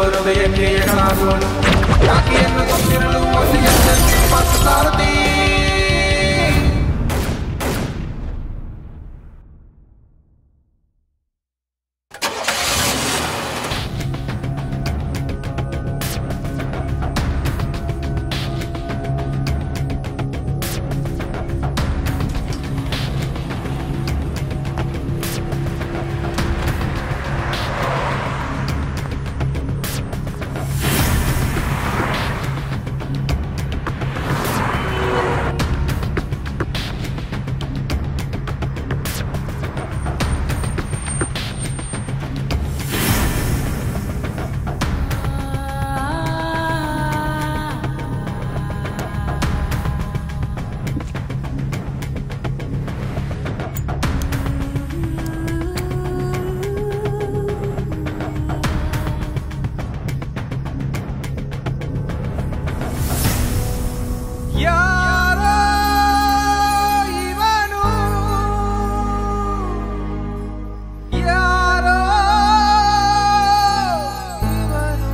ಹೃದಯಕ್ಕೆ ಎಡಲಾಗುವನು ಯಾಕೆಯನ್ನು ಗೊತ್ತಿರಲು ಒಂದು ಎಚ್ಚರಿಕೆ ಮತ್ತು ಸಾರಥಿ ಯಾರೋ ಇವನು ಯಾರೋ ಇವನು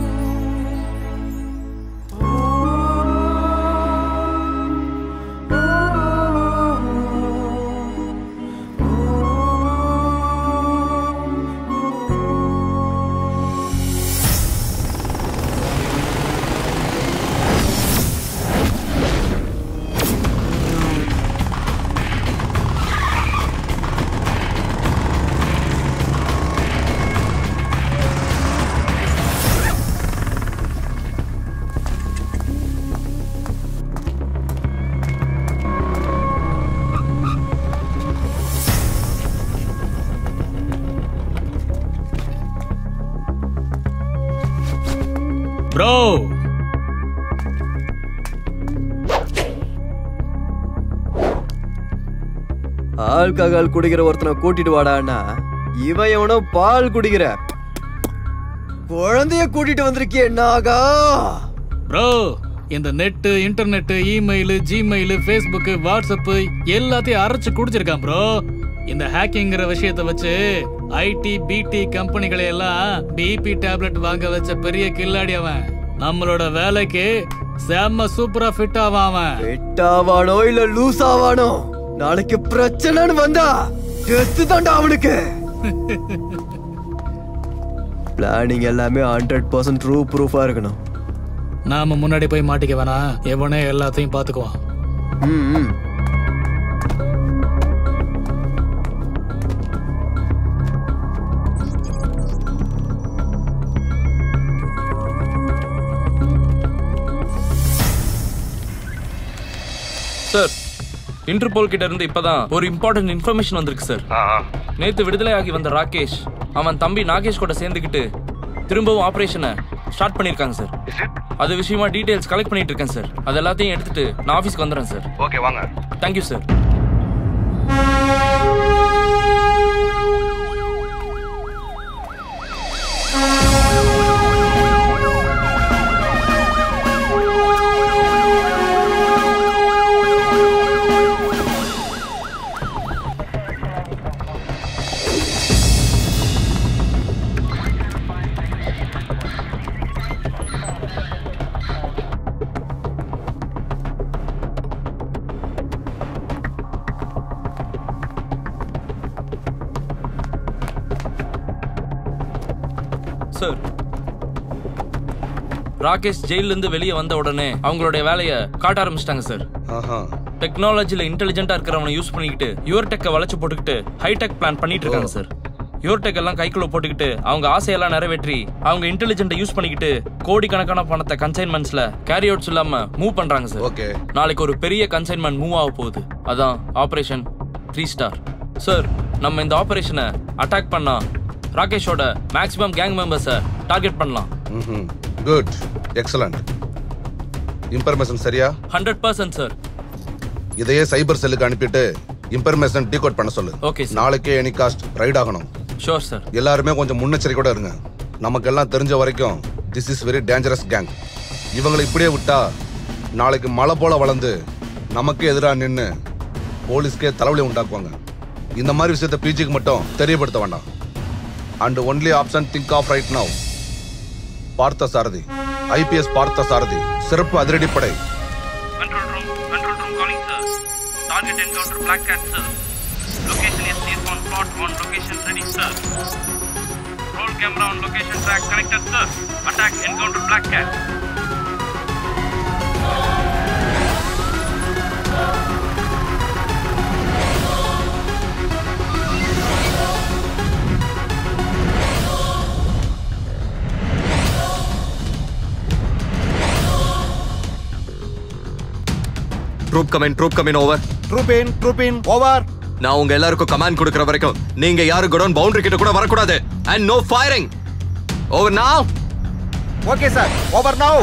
ப்ரோ ஆல்கஹால் குடிக்கிற ஒருத்தனை கூட்டிட்டு வாடான்னா இவன் எவனோ பால் குடிக்கிற குழந்தைய கூட்டிட்டு வந்திருக்கியே நாகா ப்ரோ இந்த net internet email Gmail Facebook WhatsApp எல்லாத்தையும் அரைச்சு குடிச்சிருக்கான் ப்ரோ இந்த ஹேக்கிங்கிற விஷயத்தை வச்சு ஐடி பிடி கம்பெனிகளை எல்லாம் பிபி டேப்லெட் வாங்க வச்ச பெரிய கில்லாடி அவன் நம்மளோட வேலைக்கு செம்ம சூப்பரா ஃபிட் ஆவான் அவன் வெட்டாவானோ இல்ல லூஸ் ஆவானோ நாளைக்கு பிரச்சனைன்னு வந்தா டெத்து தாண்டா அவனுக்கு பிளானிங் எல்லாமே ஹண்ட்ரட் பர்சன்ட் ட்ரூ ப்ரூஃபா இருக்கணும் நாம முன்னாடி போய் மாட்டிக்க வேணாம் எவனே எல்லாத்தையும் பாத்துக்குவான் ம், ம். சார் இன்டர்போல் கிட்ட இருந்து இப்பதான் ஒரு இம்பார்ட்டன்ட் இன்ஃபர்மேஷன் வந்திருக்கு சார் நேத்து விடுதலை ஆகி வந்த ராகேஷ் அவன் தம்பி நாகேஷ் கூட சேர்ந்துக்கிட்டு திரும்பவும் ஆபரேஷனை ஸ்டார்ட் பண்ணிருக்காங்க சார் அது விஷயமா டீடைல்ஸ் கலெக்ட் பண்ணிட்டு இருக்கேன் சார் அது எல்லாத்தையும் எடுத்துட்டு நான் ஆஃபீஸ்க்கு வந்துடுறேன் சார் ஓகே வாங்க தேங்க்யூ சார் சார் ராகேஷ் ஜெயில இருந்து வெளியே வந்த உடனே அவங்களுடைய வேலையை காட்ட ஆரம்பிச்சிட்டாங்க சார் ஆஹா டெக்னாலஜில இன்டெலிஜென்ட்டா இருக்கிறவனை யூஸ் பண்ணிக்கிட்டு யுவர் டெக்கை வளைச்சு போட்டுக்கிட்டு ஹைடெக் பிளான் பண்ணிட்டு இருக்காங்க சார் யுவர் டெக் எல்லாம் கைக்குள்ள போட்டுக்கிட்டு அவங்க ஆசையெல்லாம் நிறைவேற்றி அவங்க இன்டெலிஜென்ட்டை யூஸ் பண்ணிக்கிட்டு கோடிக்கணக்கான பணத்தை கன்சைன்மெண்ட்ஸ்ல கேரி அவுட்ஸ் இல்லாம மூவ் பண்றாங்க சார் ஓகே நாளைக்கு ஒரு பெரிய கன்சைன்மெண்ட் மூவ் ஆக போகுது அதான் ஆபரேஷன் த்ரீ ஸ்டார் சார் நம்ம இந்த ஆபரேஷனை அட்டாக் பண்ணா ராகேஷோட மேக்ஸிமம் கேங் மெம்பர்ஸை டார்கெட் பண்ணலாம் ம் குட் எக்ஸலண்ட் இன்ஃபர்மேஷன் சரியா ஹண்ட்ரட் பர்சன்ட் சார் இதையே சைபர் செல்லுக்கு அனுப்பிட்டு இன்ஃபர்மேஷன் டீகோட் பண்ண சொல்லு Okay, sir. நாளைக்கே எனி காஸ்ட் ரைட் ஆகணும் ஷோர் சார் எல்லாருமே கொஞ்சம் முன்னெச்சரிக்கையோட இருங்க நமக்கெல்லாம் தெரிஞ்ச வரைக்கும் this is very dangerous gang இவங்களை இப்படியே விட்டா நாளைக்கு மலை போல வளர்ந்து நமக்கு எதிராக நின்று போலீஸ்க்கே தலைவலி உண்டாக்குவாங்க இந்த மாதிரி விஷயத்த பிஜிக்கு மட்டும் தெரியப்படுத்த வேண்டாம் and only option think of right now Parthasarathy IPS Parthasarathy சிறப்பு அதிரடிப்படை Control room, control room calling, sir. Target encounter Black Cat, sir. Location is near on plot on location ready, sir. Roll camera on location track connected, sir. Attack encounter Black Cat. Troop come in troop come in over troop in troop in over நான் உங்க எல்லாருக்கும் command கொடுக்கற வரைக்கும் நீங்க யாரும் godown boundary கிட்ட கூட வரக்கூடாது and no firing over now okay sir over now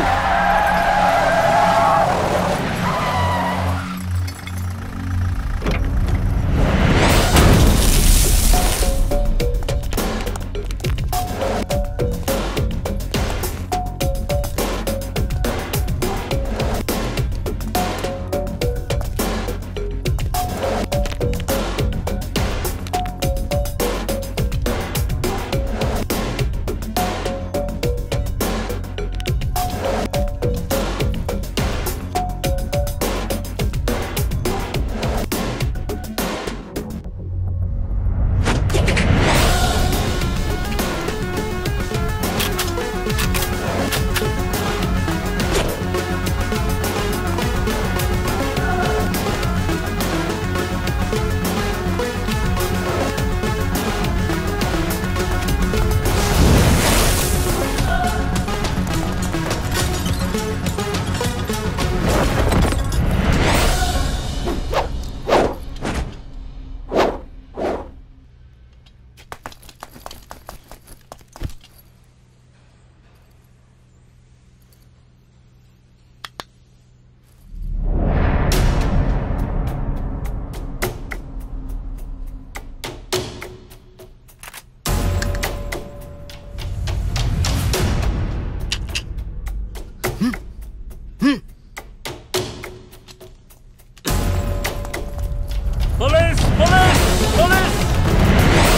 Police! Police! Police!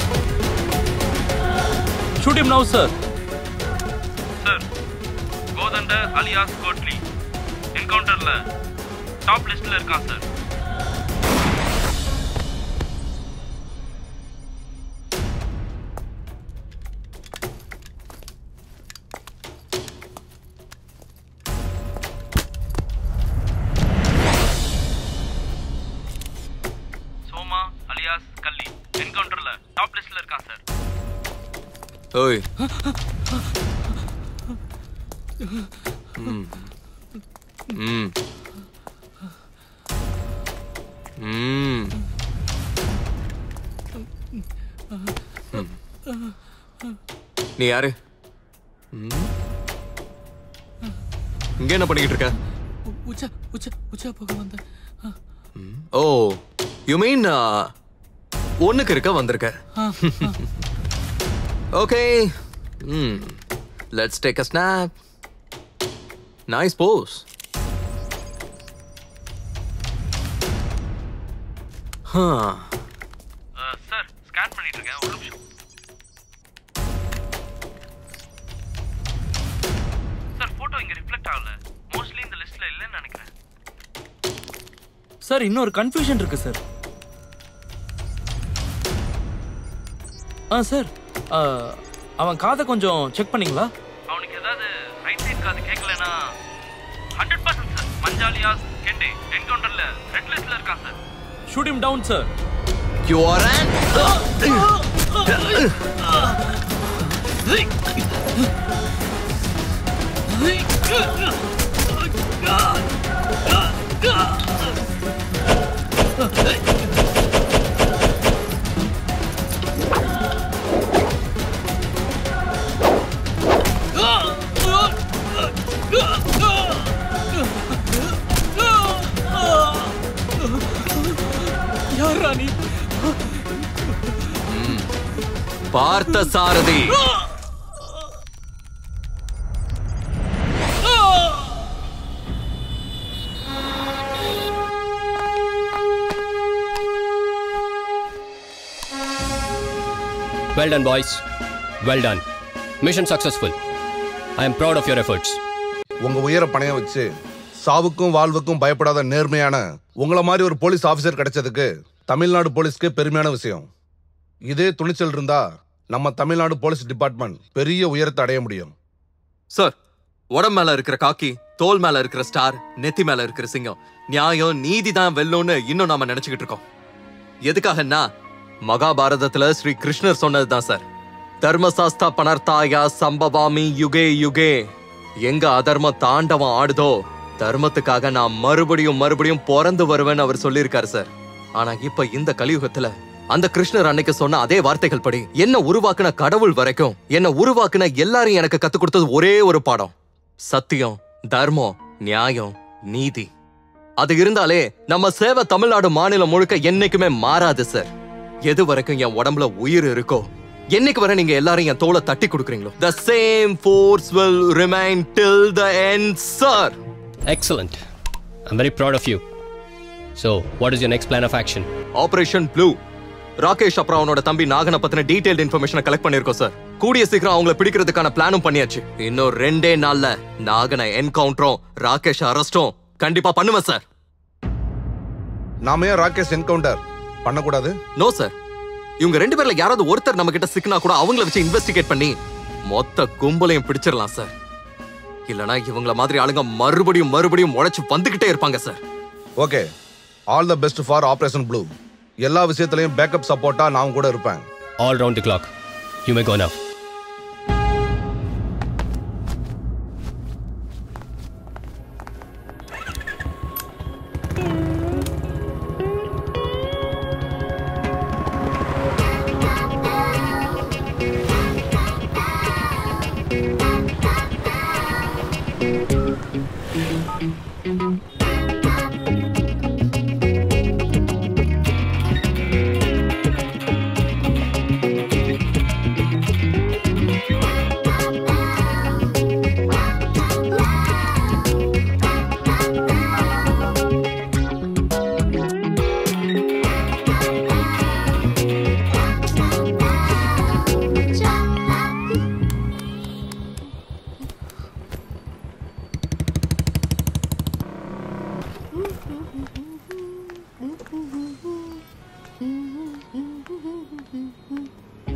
Shoot him now, sir. Sir, go the Chandandar alias Kotli என்கவுண்டர்ல டாப் லிஸ்ட்ல இருக்கான் சார் சோமா அலியாஸ் கல்லி என்கவுண்டர்ல டாப் லிஸ்ட்ல இருக்கான் சார் ஓய் ம். ம். ம். ம். நீ யாரு ம். இங்க என்ன பண்ணிக்கிட்டு இருக்க உச்சா உச்சா உச்சா போக வந்தேன் ஓ யூ மீன் ஒண்ணுக்கு இருக்க வந்திருக்க okay hmm let's take a snap nice pose sir scan பண்ணிட்டு இருக்கேன் ஒரு நிமிஷம் சார் போட்டோ இங்க ரிஃப்ளெக்ட் ஆகல மோஸ்ட்லி இந்த லிஸ்ட்ல இல்லைன்னு நினைக்கிறேன் சார் இன்னொரு கன்ஃபியூஷன் இருக்கு சார் ஆ சார் அவன் காதை கொஞ்சம் செக் பண்ணீங்களா அவனுக்கு ஏதாவது ரைட் சைடு காது கேட்கலனா ஹண்ட்ரட் பர்சன்ட் சார் மஞ்சாலியாஸ் கெண்டே என்கவுண்டர்ல ரெட் லிஸ்ட்ல இருக்கான் sir shoot him down sir you are யாரா நீ பார்த்த சாரதி Well done, boys. Well done. Mission successful. I am proud of your efforts. உங்க உயர பணைய வச்சு சாவுக்கும் வாழ்வுக்கும் பயப்படாத நேர்மையான உங்கள மாதிரி ஒரு போலீஸ் ஆபீசர் கிடைச்சதுக்கு தமிழ்நாடு போலீஸ்க்கு பெருமையான விஷயம் இதே துணிச்சல் இருந்தா நம்ம தமிழ்நாடு போலீஸ் டிபார்ட்மெண்ட் பெரிய உயரத்தை அடைய முடியும் சார் உடம்பு மேல இருக்கிற காக்கி தோல் மேல இருக்கிற ஸ்டார் நெத்தி மேல இருக்கிற சிங்கம் நியாயம் நீதி தான் வெல்லும்னு இன்னும் நாம நினைச்சுக்கிட்டு இருக்கோம் எதுக்காகன்னா மகாபாரதத்துல ஸ்ரீ கிருஷ்ணர் சொன்னதுதான் சார் தர்மசாஸ்தா பனர்த்தாயா சம்பவாமி யுகே யுகே எங்க அதர்மம் தாண்டவம் ஆடுதோ தர்மத்துக்காக நான் மறுபடியும் மறுபடியும் பிறந்து வருவேன்னு அவர் சொல்லியிருக்காரு சார் ஆனா இப்ப இந்த கலியுகத்துல அந்த கிருஷ்ணர் அன்னைக்கு சொன்ன அதே வார்த்தைகள் படி என்ன உருவாக்குன கடவுள் வரைக்கும் என்ன உருவாக்குன எல்லாரையும் எனக்கு கத்துக் கொடுத்தது ஒரே ஒரு பாடம் சத்தியம் தர்மம் நியாயம் நீதி அது இருந்தாலே நம்ம சேவை தமிழ்நாடு மாநிலம் முழுக்க என்னைக்குமே மாறாது சார் எது வரைக்கும் என் உடம்புல உயிர் இருக்கோ என்னைக்கு வரை நீங்க எல்லாரும் என் தோலை தட்டி கொடுக்குறீங்களோ the same force will remain till the end sir Excellent. I'm very proud of you. So, what is your next plan of action? Operation blue Rakesh அப்புறம் அவனோட தம்பி நாகனை பத்தின டீடைல்டு இன்ஃபர்மேஷனை கலெக்ட் பண்ணிருக்கோம் சார் கூடிய சீக்கிரம் அவங்கள பிடிக்கிறதுக்கான பிளானும் பண்ணியாச்சு இன்னும் ரெண்டே நாள்ல நாகனை என்கவுண்டரும் ராகேஷ் அரெஸ்டும் கண்டிப்பா பண்ணுவேன் சார் நாம ஏன் ராகேஷ் என்கவுண்டர் பண்ணக்கூடாது நோ சார் இவங்க ரெண்டு பேர்ல யாராவது ஒருத்தர் நம்ம கிட்ட சிக்கினா கூட அவங்கள வச்சு இன்வெஸ்டிகேட் பண்ணி மொத்த கும்பலையும் பிடிச்சிடலாம் சார் இல்லனா இவங்கள மாதிரி ஆளுங்க மறுபடியும் மறுபடியும் உழைச்சு வந்துகிட்டே இருப்பாங்க sir okay all the best for operation blue எல்லா விஷயத்துலயும் பேக்கப் சப்போர்ட்டா நான் கூட இருப்பேன் All round the clock. You may go now.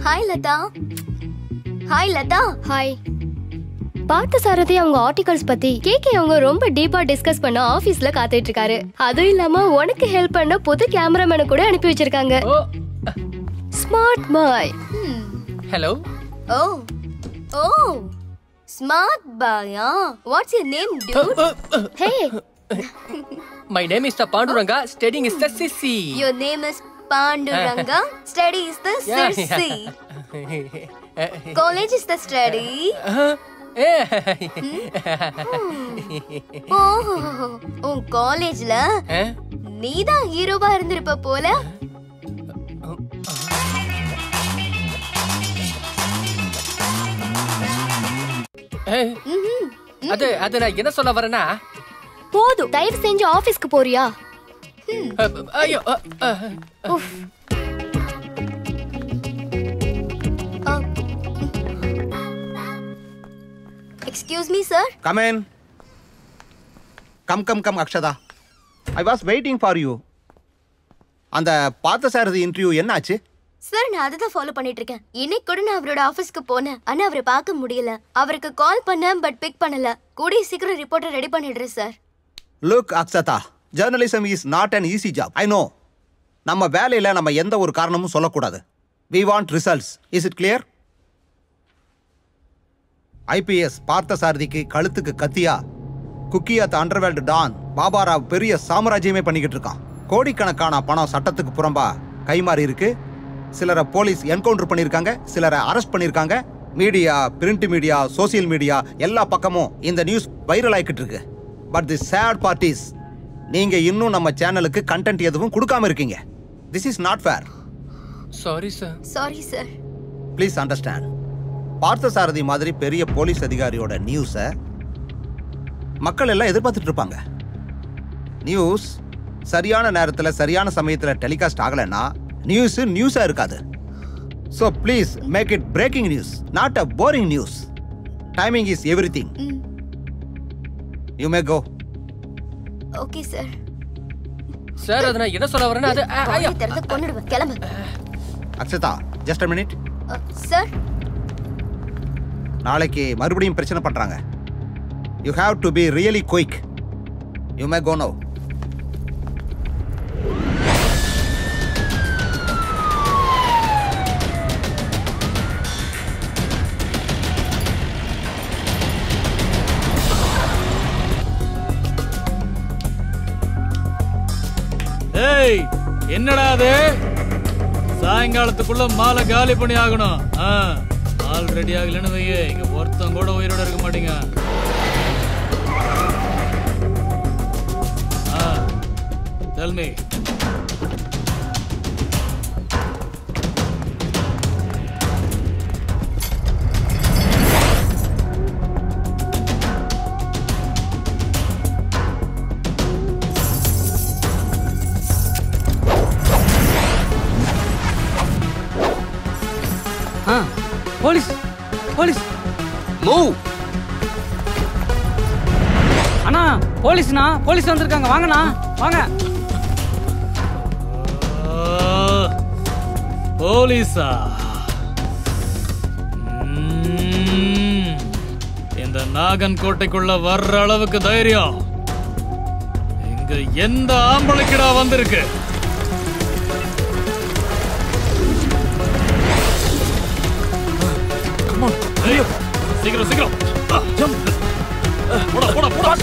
Hi Latha hi Latha hi Parthasarathy அவங்க ஆர்டிகல்ஸ் பத்தி கேக்கே அவங்க ரொம்ப டீப்பா டிஸ்கஸ் பண்ண ஆபீஸ்ல காத்துட்டு இருக்காரு அதுவும் இல்லாம உனக்கு ஹெல்ப் பண்ண புது கேமராமேனை கூட அனுப்பி வச்சிருக்காங்க smart boy hello oh oh smart பாயா what's your name dude hey my name is the Panduranga studying is the சிசி your name is Panduranga study is the Sirsi college is the study ஓஹோ உன் காலேஜ்ல நீதான் ஹீரோவா இருந்திருப்ப போல அது அது நான் என்ன சொல்ல வரேன்னா போதும் தயவு செஞ்சு ஆபீஸ்க்கு போறியா அ- ஐயோ அ- அ- உஃப். Excuse me sir Come in. Come, come, come, Akshada. I was waiting for you. அந்த பார்த்தசாரதி இன்டர்வியூ என்ன ஆச்சு சார் நான் அதை தான் ஃபாலோ பண்ணிட்டு இருக்கேன் இன்னைக்கு கூட நான் அவரோட ஆபீஸ்க்கு போனேன் ஆனா அவரை பார்க்க முடியல அவருக்கு கால் பண்ணேன் பட் பிக் பண்ணல கூடிய சீக்கிரம் ரிப்போர்ட்டை ரெடி பண்ணிடுறேன் sir look Akshata journalism is not an easy job I know நம்ம வேலையில் நம்ம எந்த ஒரு காரணமும் சொல்லக்கூடாது we want results is it clear IPS பார்த்தசாரதிக்கு கழுத்துக்கு கத்தியா குக்கியா த அண்டர்வேல்டு டான் பாபாராவ் பெரிய சாம்ராஜ்யமே பண்ணிக்கிட்டு இருக்கான் கோடிக்கணக்கான பணம் சட்டத்துக்கு புறம்பா கைமாறி இருக்கு சிலரை போலீஸ் என்கவுண்டர் பண்ணியிருக்காங்க சிலரை அரெஸ்ட் பண்ணியிருக்காங்க media print media social media எல்லா பக்கமும் இந்த நியூஸ் வைரல் ஆகிக்கிட்டு இருக்கு பட் தி சேட் பார்ட்டிஸ் நீங்க இன்னும் நம்ம சேனலுக்கு கண்டென்ட் எதுவும் கொடுக்காம இருக்கீங்க this is not fair sorry sir sorry sir please understand Parthasarathy மாதிரி பெரிய போலீஸ் அதிகாரியோட நியூஸை மக்கள் எல்லாம் எதிர்பார்த்துட்டு இருப்பாங்க நியூஸ் சரியான நேரத்தில் சரியான சமயத்தில் டெலிகாஸ்ட் ஆகலைன்னா நியூஸ் நியூஸாக இருக்காது so please make it breaking news not a boring news timing is everything you may go okay sir sir அது நான் என்ன சொல்ல வரேன்னா அது அ- ஐயோ. திறந்து கொண்டுடுவேன் கிளம்பு Akshata just a minute sir நாளைக்கு மறுபடியும் பிரச்சனை பண்றாங்க you have to be really quick you may go no ஏய் என்னடா அது சாயங்காலத்துக்குள்ள மாலை காலி பண்ணி ஆகணும் ஆ, மால் ரெடி ஆகலன்னு வையே இங்க ஒருத்தன் கூட உயிரோட இருக்க மாட்டீங்க டெல் மீ ஆ போலீஸ் போலீஸ் மூவ் அண்ணா போலீஸ்ண்ணா போலீஸ் வந்திருக்காங்க வாங்கண்ணா வாங்க போலீஸா ம்ம். இந்த நாகன் கோட்டைக்குள்ள வர்ற அளவுக்கு தைரியம் இங்க எந்த ஆம்பளைக்குடா வந்திருக்கு ஏய், சீக்கிரம் சீக்கிரம் ஜம்ப் போடா போடா போடா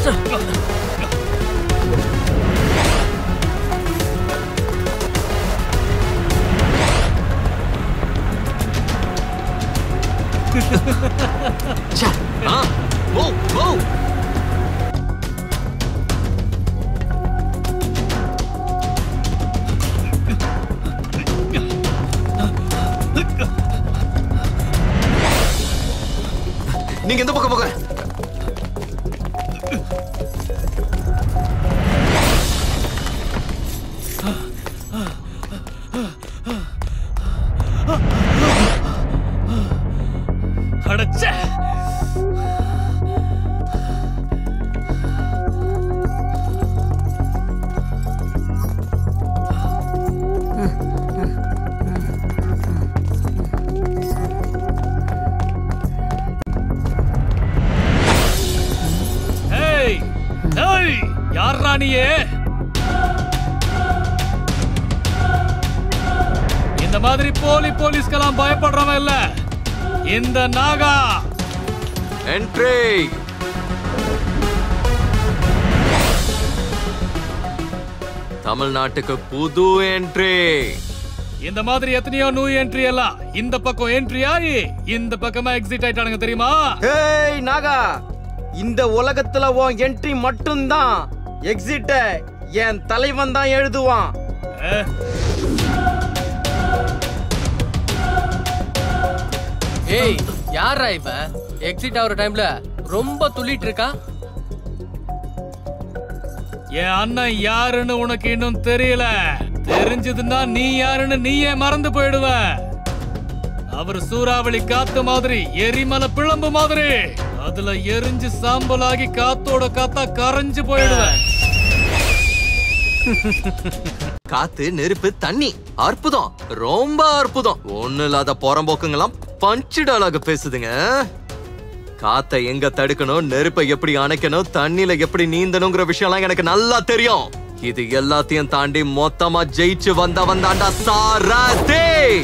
Ah, move, move. நீங்க எந்த பக்கம் போக ஏய் யாரா நீயே இந்த மாதிரி போலி போலீஸ்க்கெல்லாம் பயப்படுறவன் இல்ல இந்த நாகா என்ட்ரி தமிழ்நாட்டுக்கு புது என்ட்ரி இந்த மாதிரி எத்தனையோ நியூ என்ட்ரி எல்லாம் இந்த பக்கம் என்ட்ரி ஆகி இந்த பக்கமா எக்ஸிட் ஆயிட்டானுங்க தெரியுமா ஏய் நாகா இந்த உலகத்துல உன் என்ட்ரி மட்டும்தான் எக்ஸிட்ட என் தலைவன் தான் எழுதுவான் ஏய் யாரா இவ எக்ஸிட் ஆகுற டைம்ல ரொம்ப துள்ளிட்டு இருக்கா என் அண்ணன் யாருன்னு உனக்கு இன்னும் தெரியல தெரிஞ்சதுன்னா நீ யாருன்னு நீயே மறந்து போயிடுவ அவர் சூறாவளி காத்து மாதிரி எரிமலை பிளம்பு மாதிரி அதுல எரிஞ்சு சாம்பலாகி காத்தோட காத்தா கரைஞ்சு போயிடுவேன் காத்து நெருப்பு தண்ணி அற்புதம் ரொம்ப அற்புதம் ஒண்ணு இல்லாத புறம்போக்குங்களாம் பஞ்சு டாலாக பேசுதுங்க காத்தை எங்க தடுக்கணும் நெருப்பை எப்படி அணைக்கணும் தண்ணில எப்படி நீந்தணுங்கிற விஷயம்லாம் எனக்கு நல்லா தெரியும் இது எல்லாத்தையும் தாண்டி மொத்தமா ஜெயிச்சு வந்த வந்தாண்டா சாரதே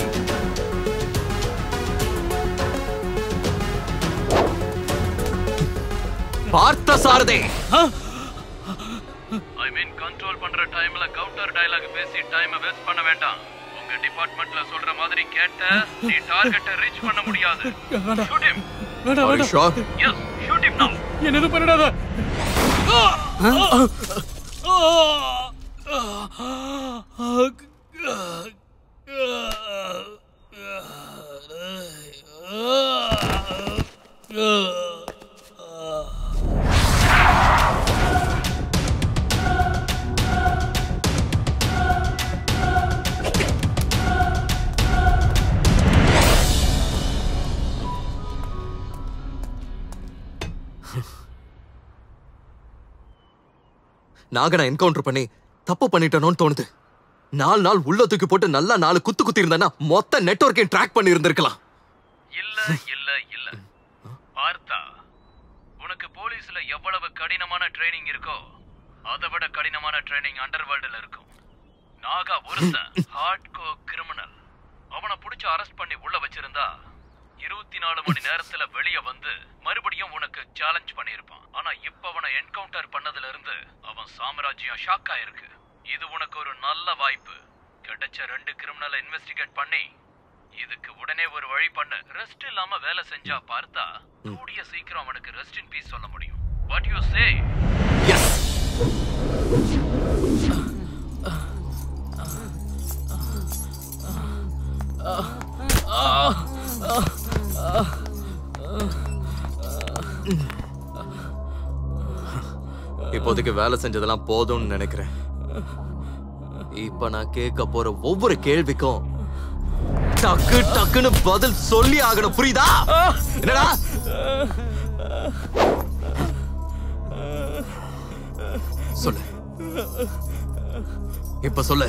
பார்த்த சாரதே ஐ மீன் கண்ட்ரோல் பண்ற டைம்ல கவுண்டர் டயலாக் பேசி டைம் வேஸ்ட் பண்ண வேண்டாம் உங்க டிபார்ட்மெண்ட்ல சொல்ற மாதிரி கேட்ட நீ டார்கெட்டை ரீச் பண்ண முடியாது Shoot him. Are you sure? Yes, shoot him now. என்ன எதுவும் பண்ணிடாத ஆ! ஆ! நாகனை என்கவுண்டர் பண்ணி தப்பு பண்ணிட்டனோன்னு தோணுது நாலு நாள் உள்ள தூக்கி போட்டு நல்லா நாலு குத்து குத்தி இருந்தானா மொத்த நெட்வொர்க்கையும் ட்ராக் பண்ணி இருந்திருக்கலாம் இல்ல இல்ல இல்ல பார்த்தா உனக்கு போலீஸ்ல எவ்வளவு கடினமான ட்ரைனிங் இருக்கோ அதை விட கடினமான ட்ரைனிங் அண்டர் வேர்ல்டுல இருக்கும் நாகா ஒருத்தன் ஹார்ட் கோ கிரிமினல் அவனை புடிச்சு அரெஸ்ட் பண்ணி உள்ள வச்சிருந்தா இருபத்தி நாலு மணி நேரத்துல வெளிய வந்து மறுபடியும் உனக்கு சேலஞ்ச் பண்ணியிருப்பான் ஆனா இப்ப அவனை என்கவுண்டர் பண்ணதுல இருந்து அவன் சாம்ராஜ்யம் ஷாக் ஆயிருக்கு இது உனக்கு ஒரு நல்ல வாய்ப்பு கிடைச்ச ரெண்டு கிரிமினலை இன்வெஸ்டிகேட் பண்ணி இதுக்கு உடனே ஒரு வழி பண்ணு ரெஸ்ட் இல்லாம வேலை செஞ்சா பார்த்தா கூடிய சீக்கிரம் அவனுக்கு ரெஸ்ட் இன் பீஸ் சொல்ல முடியும் வாட் யூ சே இப்போதைக்கு வேலை செஞ்சதெல்லாம் போதும்னு நினைக்கிறேன் இப்ப நான் கேட்க போற ஒவ்வொரு கேள்விக்கும் டக்கு டக்குன்னு பதில் சொல்லி ஆகணும் புரியுதா என்னடா சொல்லு இப்ப சொல்லு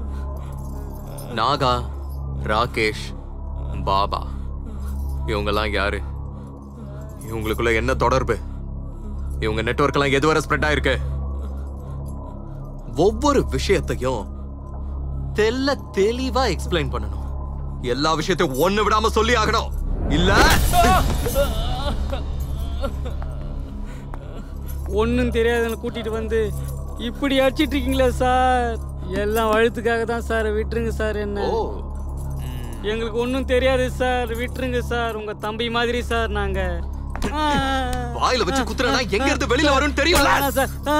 நாகா ராகேஷ் பாபா இவங்கெல்லாம் யாரு இவங்களுக்குள்ள என்ன தொடர்பு இவங்க நெட்வொர்க் எல்லாம் எதுவரை ஸ்ப்ரெட் ஆயிருக்கு ஒவ்வொரு விஷயத்தையும் தெல்ல தெளிவா எக்ஸ்பிளைன் பண்ணணும் எல்லா விஷயத்தையும் ஒண்ணு விடாம சொல்லி ஆகணும் இல்ல ஒன்றும் தெரியாதவங்களை கூட்டிட்டு வந்து இப்படி அடிச்சிட்டு இருக்கீங்களே சார் எல்லாம் வழுத்துக்காக தான் சார் விட்டுருங்க சார் என்ன எங்களுக்கு ஒன்றும் தெரியாது சார் விட்டுருங்க சார் உங்க தம்பி மாதிரி சார் நாங்க ஆ, வாயில வச்சு குத்துறனா எங்க இருந்து வெளியில வரும்னு தெரியும்ல வேணாம் சார் ஆ,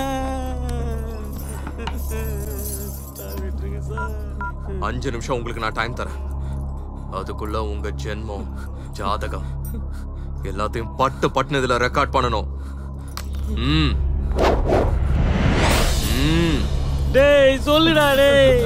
சார், விட்டுருங்க சார் அஞ்சு நிமிஷம் உங்களுக்கு நான் டைம் தரேன் அதுக்குள்ள உங்க ஜென்மம் ஜாதகம் எல்லாத்தையும் பட்டு பட்டுன்னு இதுல ரெக்கார்ட் பண்ணணும் ம் ம் டேய் சொல்லுடா டேய்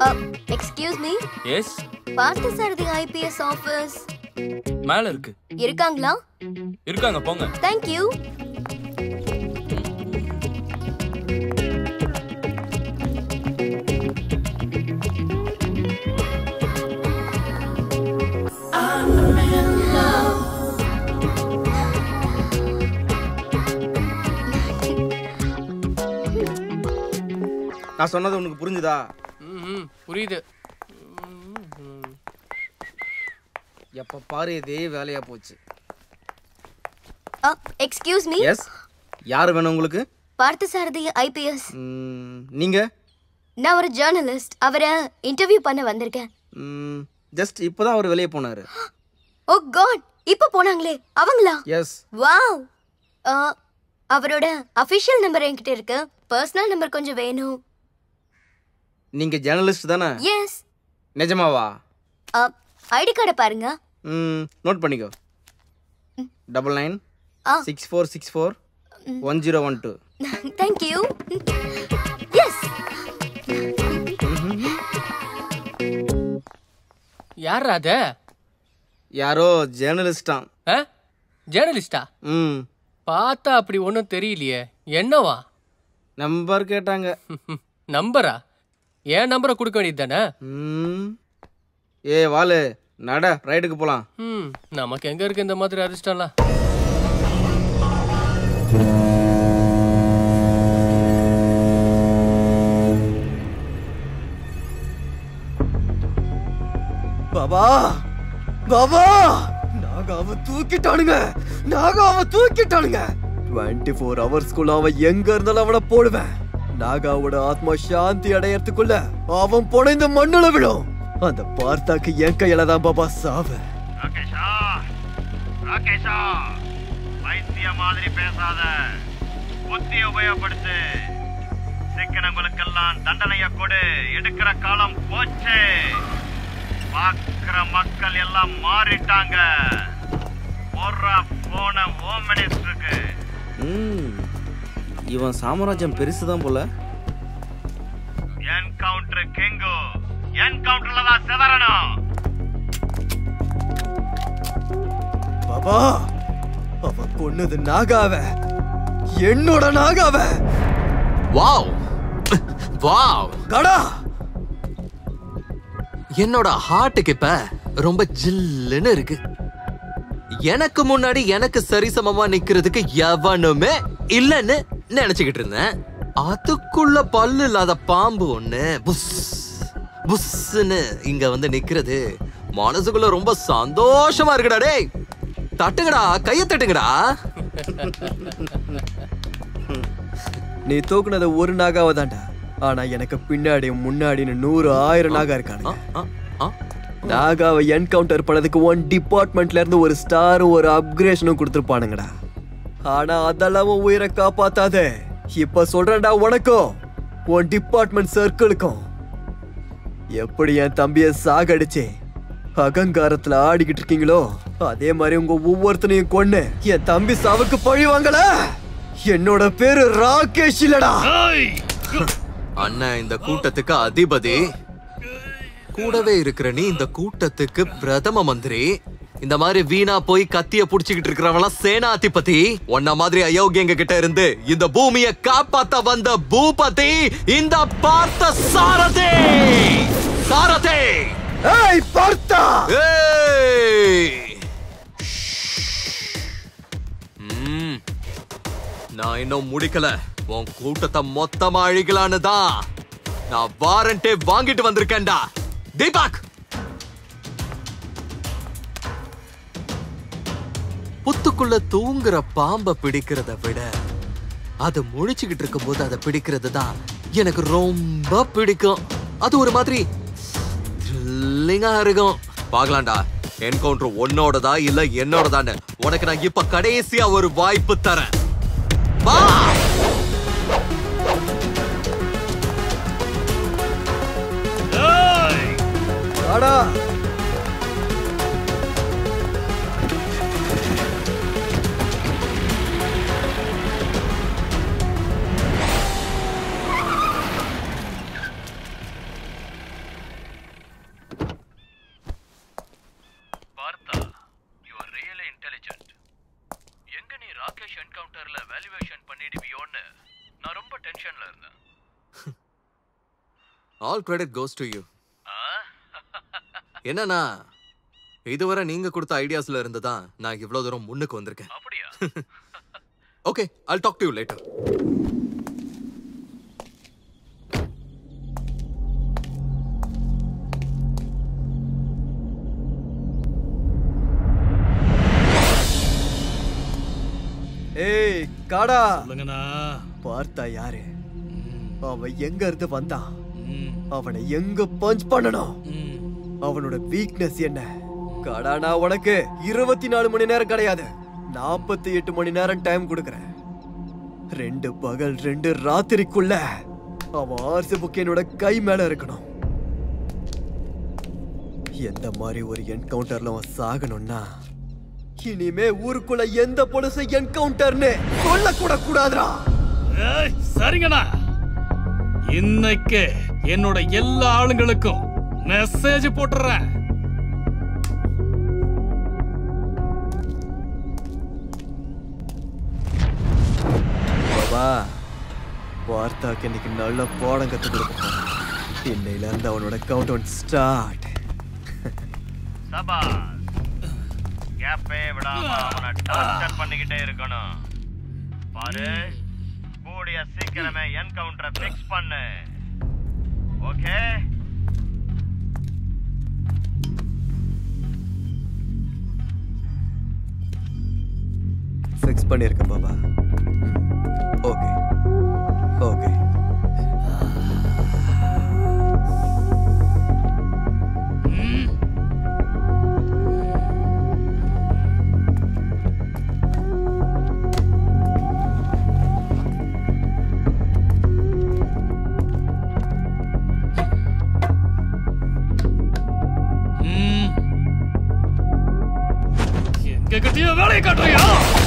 excuse me yes Parthasarathy IPS office மேல இருக்கு இருக்காங்களா இருக்காங்க போங்க தேங்க் யூ நான் சொன்னது உனக்கு புரிஞ்சுதா ம் புரியுது எப்ப பாரு இதே வேலையா போச்சு எக்ஸ்கியூஸ் மீ எஸ் யார் வேணும் உங்களுக்கு பார்த்தசாரதி ஐபிஎஸ் ம், நீங்க நான் ஒரு ஜேர்னலிஸ்ட் அவரை இன்டர்வியூ பண்ண வந்திருக்கேன் ஜஸ்ட் இப்போதான் அவர் வெளியே போனாரு ஓ காட் இப்போ போனாங்களே அவங்களா எஸ் வாவ் அவரோட அபிஷியல் நம்பர் என்கிட்ட இருக்கு பர்சனல் நம்பர் கொஞ்சம் வேணும் நீங்க ஜேர்னலிஸ்ட் தானே எஸ் நிஜமாவா ஐடி கார்டை பாருங்க ம் நோட் பண்ணிக்கோ டபுள் நைன் ஆ. Six four six four one zero one two thank you yes யார் அத யாரோ ஜேர்னலிஸ்டாம் ஜேர்னலிஸ்டா ம் பார்த்தா அப்படி ஒன்றும் தெரியலையே என்னவா நம்பர் கேட்டாங்க நம்பரா என் நம்பரை கொடுக்க வேண்டியது தானே ம் ஏ வாலு நட ரைடுக்கு போலாம் ம் நமக்கு எங்க இருக்கு இந்த மாதிரி அதிர்ஷ்டம்லாம் பாபா பாபா நாகாவை தூக்கிட்டானுங்க நாகாவை தூக்கிட்டானுங்க டுவெண்ட்டி ஃபோர் ஹவர்ஸ்க்குள்ள அவன் எங்க இருந்தாலும் அவனை போடுவேன் நாகாவோட ஆத்மா சாந்தி அடையறதுக்குள்ள அவன் புனைந்த மண்ணுல விழும் அந்த பார்த்தாக்கு என் கையில தான் பாபா சாவு ராகேஷா ராகேஷா வைத்திய மாதிரி பேசாத புத்திய உபயோகப்படுத்து சிக்கனங்களுக்கெல்லாம் தண்டனைய கொடு எடுக்கிற காலம் போச்சு பாக்குற மக்கள் எல்லாம் மாறிட்டாங்க போடுற போன ஹோம் மினிஸ்டருக்கு ம் இவன் சாம்ராஜ்யம் பெருசு தான் போல என்கவுண்டர் கிங்கு என்கவுண்டர்ல தான் செதறணும் பாபா அவன் கொன்னது நாகாவ என்னோட நாகாவ வாவ் வாவ் கடா என்னோட ஹார்ட்டுக்கு இப்ப ரொம்ப ஜில்லுன்னு இருக்கு எனக்கு முன்னாடி எனக்கு சரிசமமா நிக்கிறதுக்கு எவனுமே இல்லைன்னு நினைச்சுக்கிட்டு இருந்தேன் அதுக்குள்ள பல்லு இல்லாத பாம்பு ஒண்ணு புஸ் புஸ்ன்னு இங்க வந்து நிக்கிறது மனசுக்குள்ள ரொம்ப சந்தோஷமா இருக்குடா டேய் தட்டுங்கடா கைய தட்டுங்கடா நீ தூக்குனது ஒரு நாகாவை தான்டா ஆனா எனக்கு பின்னாடி முன்னாடின்னு நூறு ஆயிரம் நாகா இருக்கானுங்க நாகாவை என்கவுண்டர் பண்ணதுக்கு ஒன் டிபார்ட்மெண்ட்ல இருந்து ஒரு ஸ்டாரும் ஒரு அப்கிரேஷனும் கொடுத்துருப்பானுங்கடா ஆனா அதெல்லாம் உன் உயிரை காப்பாத்தாதே இப்ப சொல்றேன்டா உனக்கும் உன் டிபார்ட்மெண்ட் சர்க்கிளுக்கும் எப்படி என் தம்பிய சாகடிச்சே அகங்காரத்துல ஆடிக்கிட்டு இருக்கீங்களோ அதே மாதிரி உங்க ஒவ்வொருத்தனையும் கொன்னு என் தம்பி சாவுக்கு பழி வாங்கல என்னோட பேரு ராகேஷ் இல்லடா அண்ணன் இந்த கூட்டத்துக்கு அதிபதி கூடவே இருக்கிற நீ இந்த கூட்டத்துக்கு பிரதம மந்திரி இந்த மாதிரி வீணா போய் கத்திய புடிச்சுக்கிட்டு இருக்கிறவங்களாம் சேனாதிபதி உன்ன மாதிரி அயோக்கியங்க கிட்ட இருந்து இந்த பூமிய காப்பாத்த வந்த பூபதி இந்த பார்த்த சாரதே சாரதே ஏய் பார்த்தா ஏய் ம், நான் இன்னும் முடிக்கல உன் கூட்டத்தை மொத்தமா அழிக்கலான்னு தான் நான் வாரண்டே வாங்கிட்டு வந்திருக்கேன்டா தீபக் புத்துக்குள்ள தூங்குற பாம்ப பிடிக்கிறத விட அது முழிச்சுக்கிட்டு இருக்கும்போது அதை பிடிக்கிறது தான் எனக்கு ரொம்ப பிடிக்கும் அது ஒரு மாதிரி த்ரில்லிங்கா இருக்கும் பார்க்கலாம்டா என்கவுண்டர் உன்னோடதா இல்ல என்னோடதான்னு உனக்கு நான் இப்ப கடைசியா ஒரு வாய்ப்பு தரேன் வா வாடா all credit goes to you என்னன்னா இதுவரை நீங்க கொடுத்த ஐடியாஸ்ல இருந்து தான் நான் இவ்வளவு தூரம் முன்னுக்கு வந்திருக்கேன் okay I'll talk to you later ஏய் காடா சொல்லுங்கண்ணா பார்த்தா யாரு அவன் எங்க இருந்து வந்தான் அவனை எங்க பஞ்ச் பண்ணணும் அவனோட வீக்னஸ் என்ன காடா நான் உனக்கு இருபத்தி நாலு மணி நேரம் கிடையாது நாற்பத்தி எட்டு மணி நேரம் டைம் கொடுக்கறேன் ரெண்டு பகல் ரெண்டு ராத்திரிக்குள்ள அவன் ஆர்சி புக் என்னோட கை மேல இருக்கணும் எந்த மாதிரி ஒரு என்கவுண்டர்ல அவன் சாகணும்னா இனிமே ஊருக்குள்ள எந்த பொலிசை என்கவுண்டர்னு சொல்லக்கூட கூடாதுடா ஏய், சரிங்கண்ணா இன்னைக்கு என்னோட எல்லா ஆளுங்களுக்கும் மெசேஜ் போட்டுறேன் பாபா வார்த்தாக்கு இன்னைக்கு நல்ல பாடம் கத்து கொடுக்க போறேன். இன்னையில இருந்து அவனோட கவுண்ட் டவுன் ஸ்டார்ட் சபாஸ் கேப்பே விடாம அவனை டார்ச்சர் பண்ணிக்கிட்டே இருக்கணும் பாரு கூடிய சீக்கிரமே என்கவுண்டரை ஃபிக்ஸ் பண்ணு ஓகே ஃபிக்ஸ் பண்ணியிருக்கேன் பாபா ஓகே ஓகே எங்க கிட்டயும் வேலையை காட்டுறியா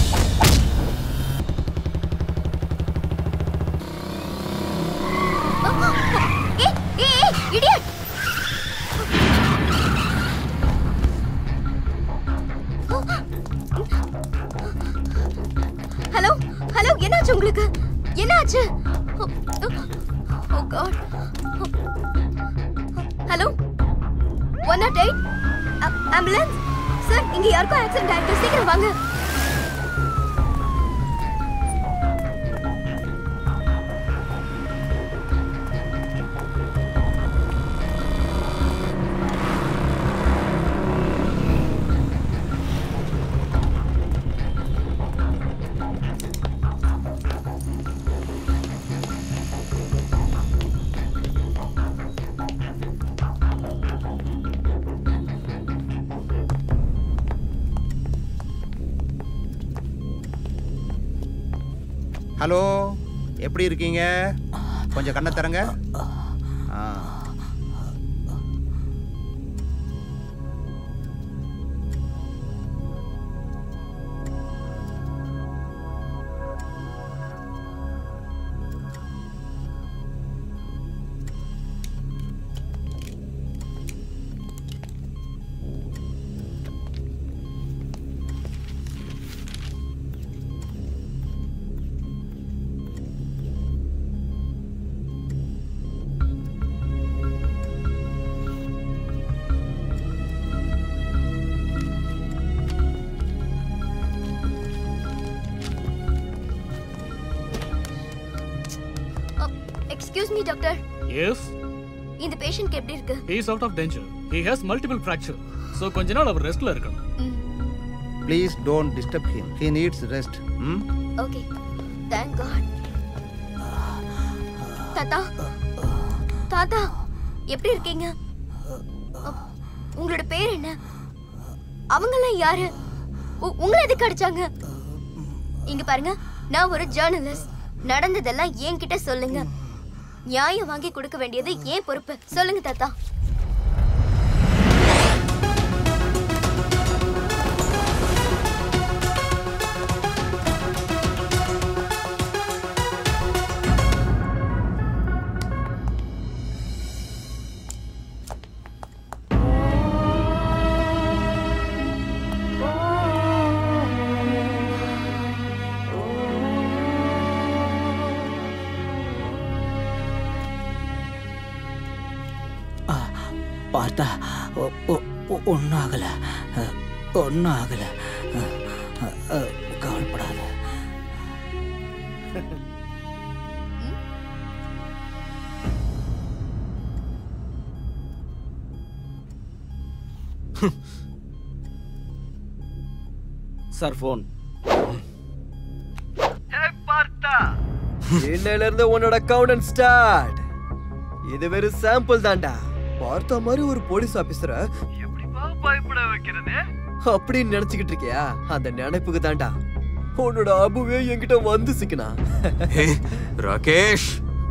ஏய் ஏய் ஏய் இடியட் ஹலோ ஹலோ என்னாச்சு உங்களுக்கு என்னாச்சு oh God hello one nought eight ambulance sir இங்க யாருக்கும் ஆக்சிடென்ட் ஆயிருக்கு சீக்கிரம் வாங்க ஹலோ எப்படி இருக்கீங்க கொஞ்சம் கண்ணை திறங்க ஆ எக்ஸ்கியூஸ் மீ டாக்டர் எஸ் இந்த பேஷண்ட்க்கு எப்படி இருக்கு he is out of danger he has multiple fracture so கொஞ்ச நாள் அவர் ரெஸ்ட்ல இருக்கணும் please don't disturb him he needs rest hmm okay thank God தாத்தா தாத்தா எப்படி இருக்கீங்க அ- உங்களோட பேர் என்ன அவங்கெல்லாம் யாரு உ- உங்களை எதுக்கு அடிச்சாங்க இங்க பாருங்க நான் ஒரு ஜேர்னலிஸ்ட் நடந்ததெல்லாம் என்கிட்ட சொல்லுங்க நியாயம் வாங்கி கொடுக்க வேண்டியது ஏன் பொறுப்பு சொல்லுங்க தாத்தா ஆ, பார்த்தா ஒன்றும் ஆகலை ஒன்றும் ஆகலை கவலைப்படாத சார் ஃபோன் இன்னையில இருந்து உன்னோட அக்கவுண்ட் ஸ்டார்ட் இது வெறும் சாம்பிள் தான்டா பார்த்த மாதிரி ஒரு போலீஸ் ஆபீசரை பயப்பட வைக்கிறது அப்படின்னு நினைச்சுக்கிட்டு இருக்கியா அந்த நினைப்புக்கு தான்டா உன்னோட அபுவே என்கிட்ட வந்து சிக்கினா ஹே ராகேஷ்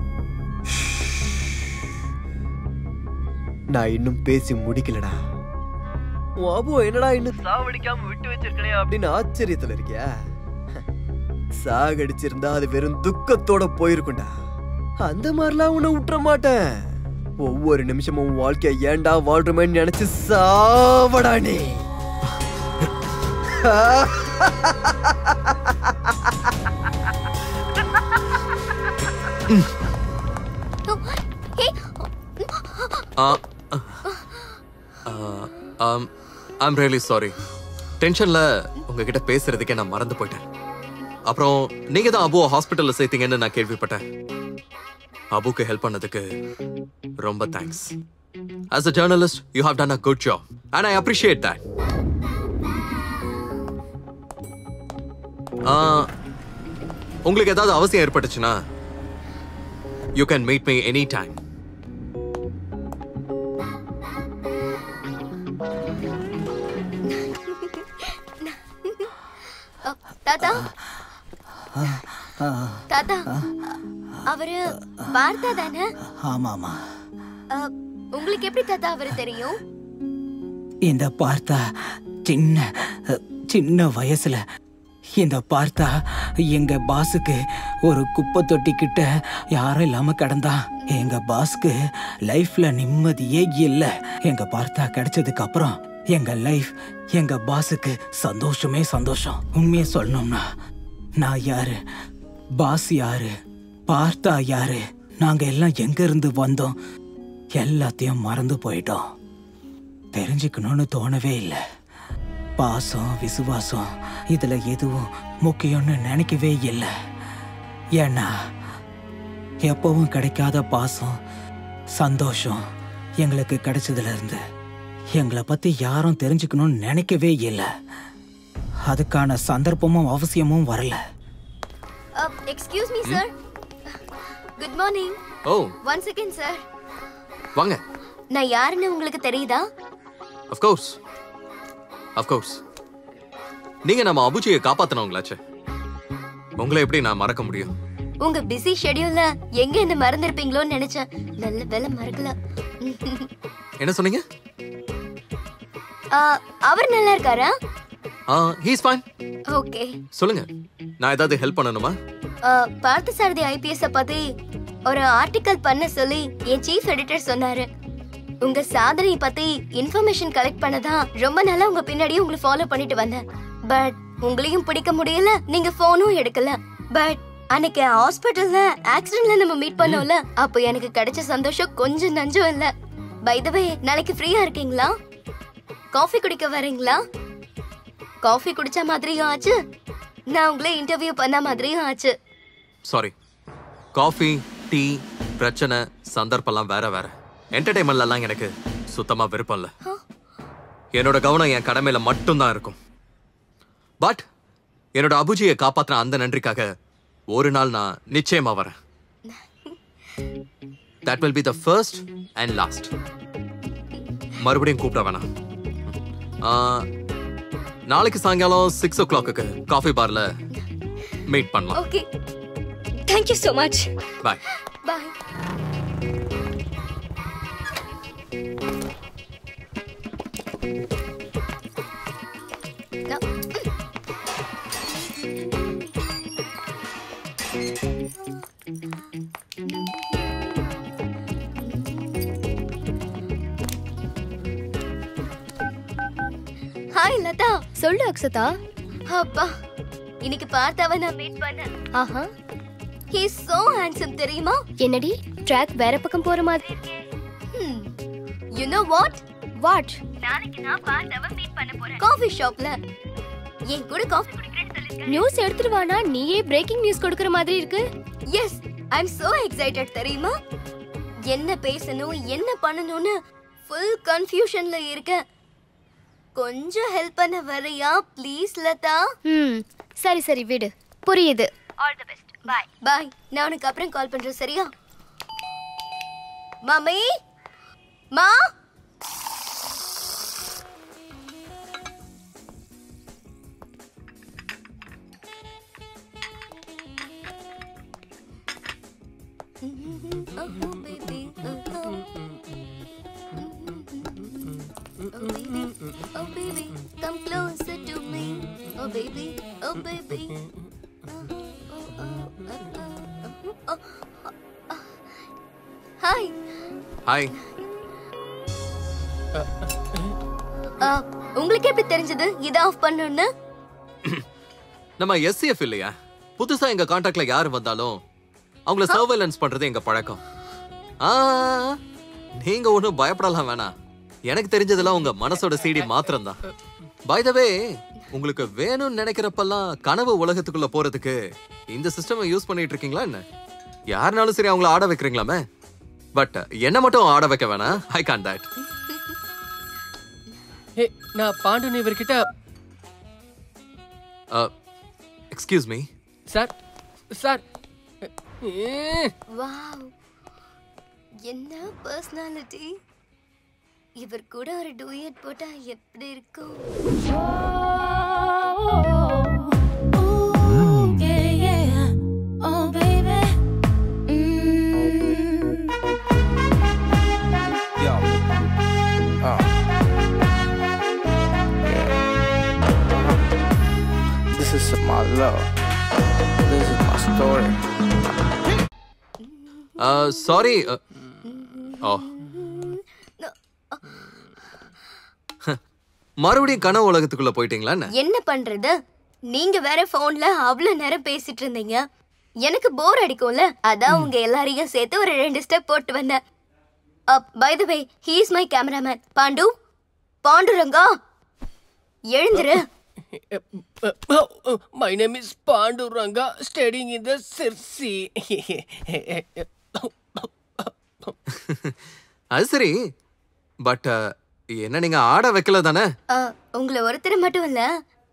நான் இன்னும் பேசி முடிக்கலடா உன் அபு என்னடா இன்னும் சாவடிக்காம விட்டு வச்சிருக்கனே அப்படின்னு ஆச்சரியத்துல இருக்கியா சாகடிச்சிருந்தா அது வெறும் துக்கத்தோட போயிருக்கும்டா அந்த மாதிரிலாம் உன்னை விட்டுற மாட்டேன் ஒவ்வொரு நிமிஷமும் உன் வாழ்க்கைய ஏன்டா வாழ்றமேன்னு நினைச்சு சாவடா நீ ஐம் ரியலி சாரி டென்ஷன்ல உங்ககிட்ட பேசுறதுக்கே நான் மறந்து போயிட்டேன் அப்புறம் நீங்க தான் அபுவை ஹாஸ்பிட்டல்ல சேர்த்தீங்கன்னு நான் கேள்விப்பட்டேன் அபுக்கு ஹெல்ப் பண்ணதுக்கு ரொம்ப thanks as a journalist you have done a good job and I appreciate that உங்களுக்கு ஏதாவது அவசியம் ஏற்பட்டுச்சுன்னா you can meet me any time தாத்தா தாத்தா அவரு பார்த்தா தானே ஆமாமா அ, உங்களுக்கு எப்படி தாத்தா அவரு தெரியும் இந்த பார்த்தா சின்ன சின்ன வயசுல இந்த பார்த்தா எங்க பாஸுக்கு ஒரு குப்பை தொட்டி கிட்ட யாரும் இல்லாம கிடந்தான் எங்க பாஸ்க்கு லைஃப்ல நிம்மதியே இல்ல எங்க பார்த்தா கிடைச்சதுக்கு அப்புறம் எங்க லைஃப் எங்க பாஸுக்கு சந்தோஷமே சந்தோஷம் உண்மையை சொல்லணும்னா நான் யாரு பாஸ் யாரு பார்த்தா யாரு நாங்க எல்லாம் எங்க இருந்து வந்தோம் எல்லாத்தையும் மறந்து போயிட்டோம் தெரிஞ்சுக்கணும்னு தோணவே இல்லை பாசம் விசுவாசம் இதுல எதுவும் முக்கியம்னு நினைக்கவே இல்லை ஏன்னா எப்பவும் கிடைக்காத பாசம் சந்தோஷம் எங்களுக்கு கிடைச்சதுல இருந்து எங்களை பத்தி யாரும் தெரிஞ்சுக்கணும்னு நினைக்கவே இல்லை அதுக்கான சந்தர்ப்பமும் அவசியமும் வரல excuse me sir good morning oh one second sir வாங்க நான் யாருன்னு உங்களுக்கு தெரியுதா of course of course நீங்க நம்ம அபுஜியை காப்பாத்தினவங்களாச்சே உங்களை எப்படி நான் மறக்க முடியும் உங்க பிஸி ஷெட்யூல்ல எங்க என்ன மறந்திருப்பீங்களோன்னு நினைச்சேன் நல்ல வேலை மறக்கல என்ன சொன்னீங்க ஆ, அவர் நல்லா இருக்காரா ஆ ஹீஸ் ஃபைன் ஓகே சொல்லுங்க நான் ஏதாவது ஹெல்ப் பண்ணணுமா பார்த்த சாரதி ஐபிஎஸ் பத்தி ஒரு ஆர்டிக்கல் பண்ண சொல்லி என் சீஃப் எடிட்டர் சொன்னாரு உங்க சாதனை பத்தி இன்ஃபர்மேஷன் கலெக்ட் பண்ணதான் ரொம்ப நாளா உங்க பின்னாடியே உங்களை ஃபாலோ பண்ணிட்டு வந்தேன் பட் உங்களையும் பிடிக்க முடியல நீங்க போனும் எடுக்கல பட் அன்னைக்கு ஹாஸ்பிட்டல்ல ஆக்சிடென்ட்ல நம்ம மீட் பண்ணோம்ல அப்போ எனக்கு கிடைச்ச சந்தோஷம் கொஞ்சம் நஞ்சம் இல்ல பை த வே நாளைக்கு ஃப்ரீயா இருக்கீங்களா காஃபி குடிக்க வரீங்களா காஃபி குடிச்ச மாதிரியும் ஆச்சு நான் உங்களை இன்டர்வியூ பண்ண மாதிரியும் ஆச்சு சாரி காஃபி டீ பிரச்சனை சந்தர்ப்பம்லாம் வேற வேற என்டர்டைன்மெண்ட்லாம் எனக்கு சுத்தமா விருப்பம் இல்ல என்னோட கவனம் என் கடமையில மட்டும்தான் இருக்கும் பட் என்னோட அபுஜியை காப்பாத்தின அந்த நன்றிக்காக ஒரு நாள் நான் நிச்சயமா வரேன் that will be the first and last மறுபடியும் கூப்பிட வேணாம் ஆ, நாளைக்கு சாயங்காலம் சிக்ஸ் ஓ கிளாக்கு காஃபி பார்ல மீட் பண்ணலாம் okay thank you so much bye bye hi Latha சொல்லு அக்ஷதா அப்பா இன்னைக்கு பார்த்தாவ நான் மீட் பண்ணேன் ஆஹா ஹி சோ ஹேண்ட்ஸம் தெரியுமா என்னடி ட்ராக் வேற பக்கம் போற மாதிரி hmm, you know what what நாளைக்கு நான் பார்த்தாவ மீட் பண்ண போறேன் காஃபி ஷாப்ல என் கூட காஃபி குடிக்கிறேன்னு சொல்லிருக்கேன் நியூஸ் எடுத்துட்டு வானா நீயே பிரேக்கிங் நியூஸ் கொடுக்கற மாதிரி இருக்கு yes I am so excited தெரியுமா என்ன பேசணும் என்ன பண்ணணும்னு ஃபுல் கன்ஃபியூஷன்ல இருக்கேன் கொஞ்சம் ஹெல்ப் பண்ண வரையா ப்ளீஸ் லதா ம் சரி சரி விடு புரியுது all the best bye bye நான் உனக்கு அப்புறம் கால் பண்றேன் சரியா மம்மி மா Oh, baby. Oh, oh. Oh, baby. Oh, baby. Come closer to me. Oh, baby. Oh, baby. Hi hi உங்களுக்கு எப்படி தெரிஞ்சது இதை ஆஃப் பண்ணணும்னு நம்ம எஸ்சிஎஃப் இல்லையா புதுசா எங்க கான்டாக்ட்ல யார் வந்தாலும் அவங்கள சர்வேலன்ஸ் பண்றது எங்க பழக்கம் ஆ நீங்க ஒண்ணும் பயப்படலாம் வேணாம் எனக்கு தெரிஞ்சதெல்லாம் உங்க மனசோட சிடி மாத்திரம் தான் பை த வே உங்களுக்கு வேணும்னு நினைக்கிறப்பெல்லாம் கனவு உலகத்துக்குள்ள போறதுக்கு இந்த சிஸ்டம் யூஸ் பண்ணிட்டு இருக்கீங்களா என்ன யாருனாலும் சரி அவங்கள ஆட வைக்கிறீங்களாமே பட் என்ன மட்டும் ஆட வைக்க வேணாம் ஐ கான் தட் ஏய் நான் பாண்டு இவர்கிட்ட excuse me sir sir wow என்ன பர்சனாலிட்டி இவர் கூட ஒரு டூயட் போட்டா எப்படி இருக்கும் Yo. Oh. Yeah. This is my love. This is my story. Sorry oh மறுபடியும் கனவு உலகத்துக்குள்ள போயிட்டீங்களா என்ன என்ன பண்றது நீங்க வேற போன்ல அவ்வளவு நேரம் பேசிட்டு இருந்தீங்க எனக்கு போர் அடிக்கும்ல அதான் உங்க எல்லாரையும் சேர்த்து ஒரு ரெண்டு ஸ்டெப் போட்டு வந்தேன் by the way he is my cameraman Pandu Panduranga எழுந்துரு my name is Panduranga studying in the Sirsi அது சரி பட் என்ன நீங்க ஆட வைக்கல தானே அ, உங்களை ஒருத்தர் மட்டும் இல்ல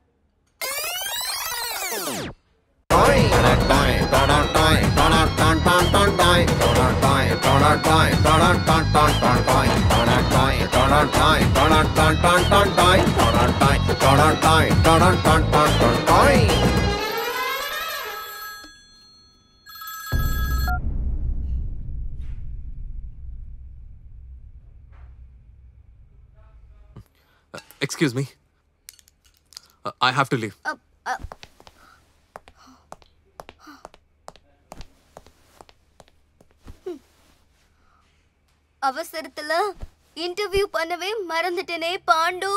excuse me I have to leave அ, அ, அவசரத்துல இன்டர்வியூ பண்ணவே மறந்துட்டேனே Pandu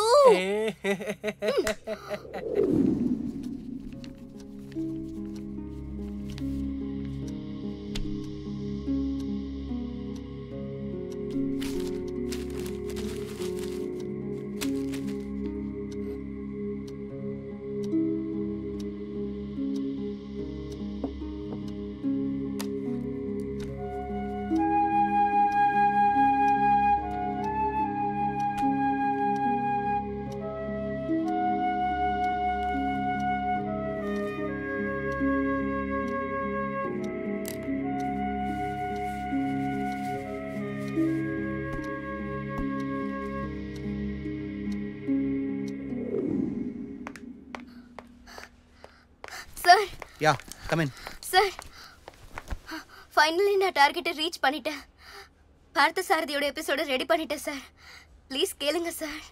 sir yeah come in sir finally நான் டார்கெட்டை ரீச் பண்ணிட்டேன் பார்த்த சாரதியோட எபிசோட ரெடி பண்ணிட்டேன் சார் ப்ளீஸ் கேளுங்க சார்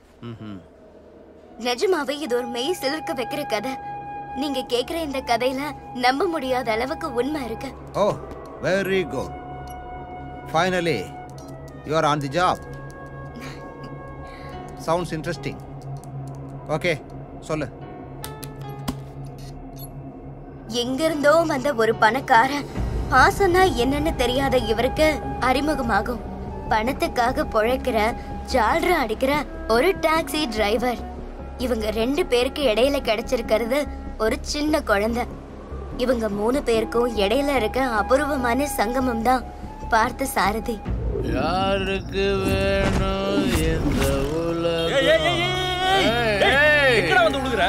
நிஜமாவே இது ஒரு மெய் சிலிர்க்க வைக்கிற கதை நீங்க கேக்குற இந்த கதையில நம்ப முடியாத அளவுக்கு உண்மை இருக்கு oh very good finally you are on the job sounds interesting okay சொல்லு எங்கிருந்தோ வந்த ஒரு பணக்காரன் பாசம்னா என்னன்னு தெரியாத இவருக்கு அறிமுகமாகும் பணத்துக்காக பொழைக்கிற ஜால்ரா அடிக்கிற ஒரு டாக்ஸி டிரைவர் இவங்க ரெண்டு பேருக்கு இடையில கிடைச்சிருக்கிறது ஒரு சின்ன குழந்தை இவங்க மூணு பேருக்கும் இடையில இருக்க அபூர்வமான சங்கமம் தான் பார்த்த சாரதி யாருக்கு வேணும் இந்த உலகம் எங்கடா வந்து விழுகுற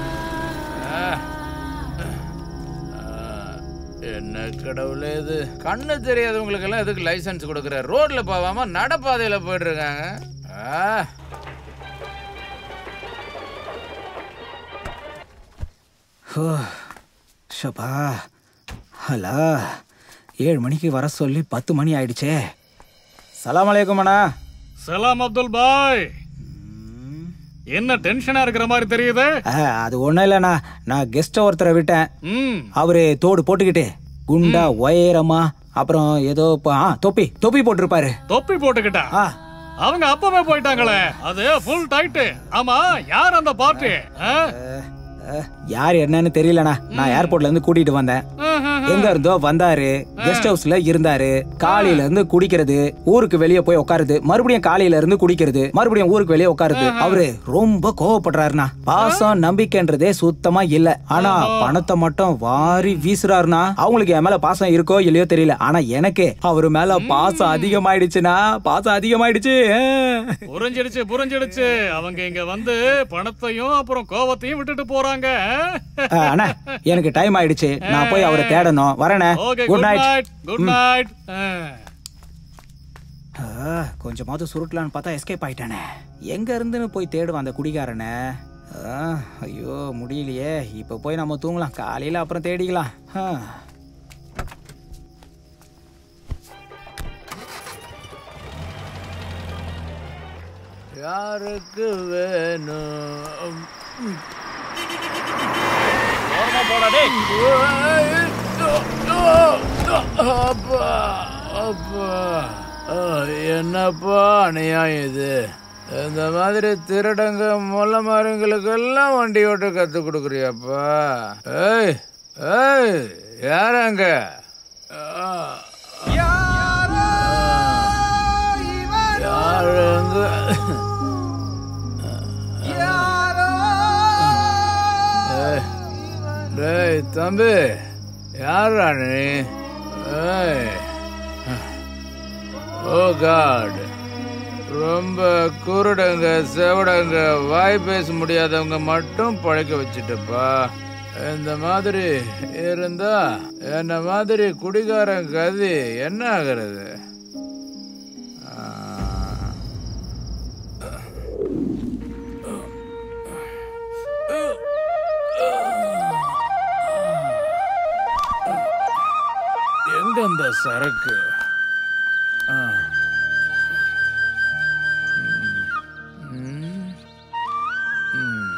என்ன கடவுளே இது கண்ணு தெரியாதவங்களுக்கு எல்லாம் எதுக்கு லைசென்ஸ் கொடுக்குற ரோட்ல போகாம நடப்பாதையில போயிட்டு இருக்காங்க ஆ. ஹோ ஷபா ஹலா ஏழு மணிக்கு வர சொல்லி பத்து மணி ஆயிடுச்சே சலாம் அலைக்கும் அண்ணா சலாம் அப்துல் பாய் என்ன டென்ஷனா இருக்கிற மாதிரி தெரியுது ஆ, அது ஒன்றும் இல்லைண்ணா நான் கெஸ்ட்டை ஒருத்தரை விட்டேன் ம் அவரு தோடு போட்டுக்கிட்டு குண்டா உயரமா அப்புறம் ஏதோ ப- ஆ, தொப்பி தொப்பி போட்டிருப்பாரு தொப்பி போட்டுக்கிட்டா அவங்க அப்பவே போயிட்டாங்களே அது ஃபுல் டைட் ஆமா யார் அந்த பார்ட்டி யார் என்னன்னு தெரியலண்ணா நான் ஏர்போர்ட்ல இருந்து கூட்டிட்டு வந்தேன் எங்க இருந்தோ வந்தாரு கெஸ்ட் ஹவுஸ்ல இருந்தாரு காலையில இருந்து குடிக்கிறது ஊருக்கு வெளியே போய் உட்காருது மறுபடியும் காலையில இருந்து குடிக்கிறது மறுபடியும் ஊருக்கு வெளியே உட்காருது அவரு ரொம்ப கோவப்படுறாருண்ணா பாசம் நம்பிக்கைன்றதே சுத்தமா இல்ல ஆனா பணத்தை மட்டும் வாரி வீசுறாருனா அவங்களுக்கு என் மேல பாசம் இருக்கோ இல்லையோ தெரியல ஆனா எனக்கு அவரு மேல பாசம் அதிகமாயிடுச்சுன்னா பாசம் அதிகமாயிடுச்சு புரிஞ்சிடுச்சு புரிஞ்சிடுச்சு அவங்க இங்க வந்து பணத்தையும் அப்புறம் கோவத்தையும் விட்டுட்டு போறாங்க ஆ, அண்ணா எனக்கு டைம் ஆயிடுச்சு நான் போய் அவரை தேடணும் வரேனே okay good night good night கொஞ்சமாவது சுருட்டலான்னு பார்த்தா எஸ்கேப் ஆயிட்டானே எங்க இருந்துன்னு போய் தேடுவான் அந்த குடிகாரனை ஆ, ஐயோ முடியலையே இப்ப போய் நம்ம தூங்கலாம் காலையில அப்புறம் தேடிக்கலாம் ஆ. யாருக்கு வேணும் ஓரமா போடா டேய் அப்பா அப்பா ஆ, என்னப்பா அநியாயம் இது இந்த மாதிரி திருடங்க முல்ல மாருங்களுக்கெல்லாம் வண்டி ஓட்ட கத்து கொடுக்குறியாப்பா ஏய் ஏய் யாரங்க யாருங்க ஏய், டேய் தம்பி யாரா நீ ஏய் ஓ காட் ரொம்ப குருடங்க செவடங்க வாய் பேச முடியாதவங்க மட்டும் பழைக்க வச்சுட்டுப்பா இந்த மாதிரி இருந்தா என்ன மாதிரி குடிகாரன் கதி என்ன ஆகிறது எங்க அந்த சரக்கு ஆ. ம். ம்.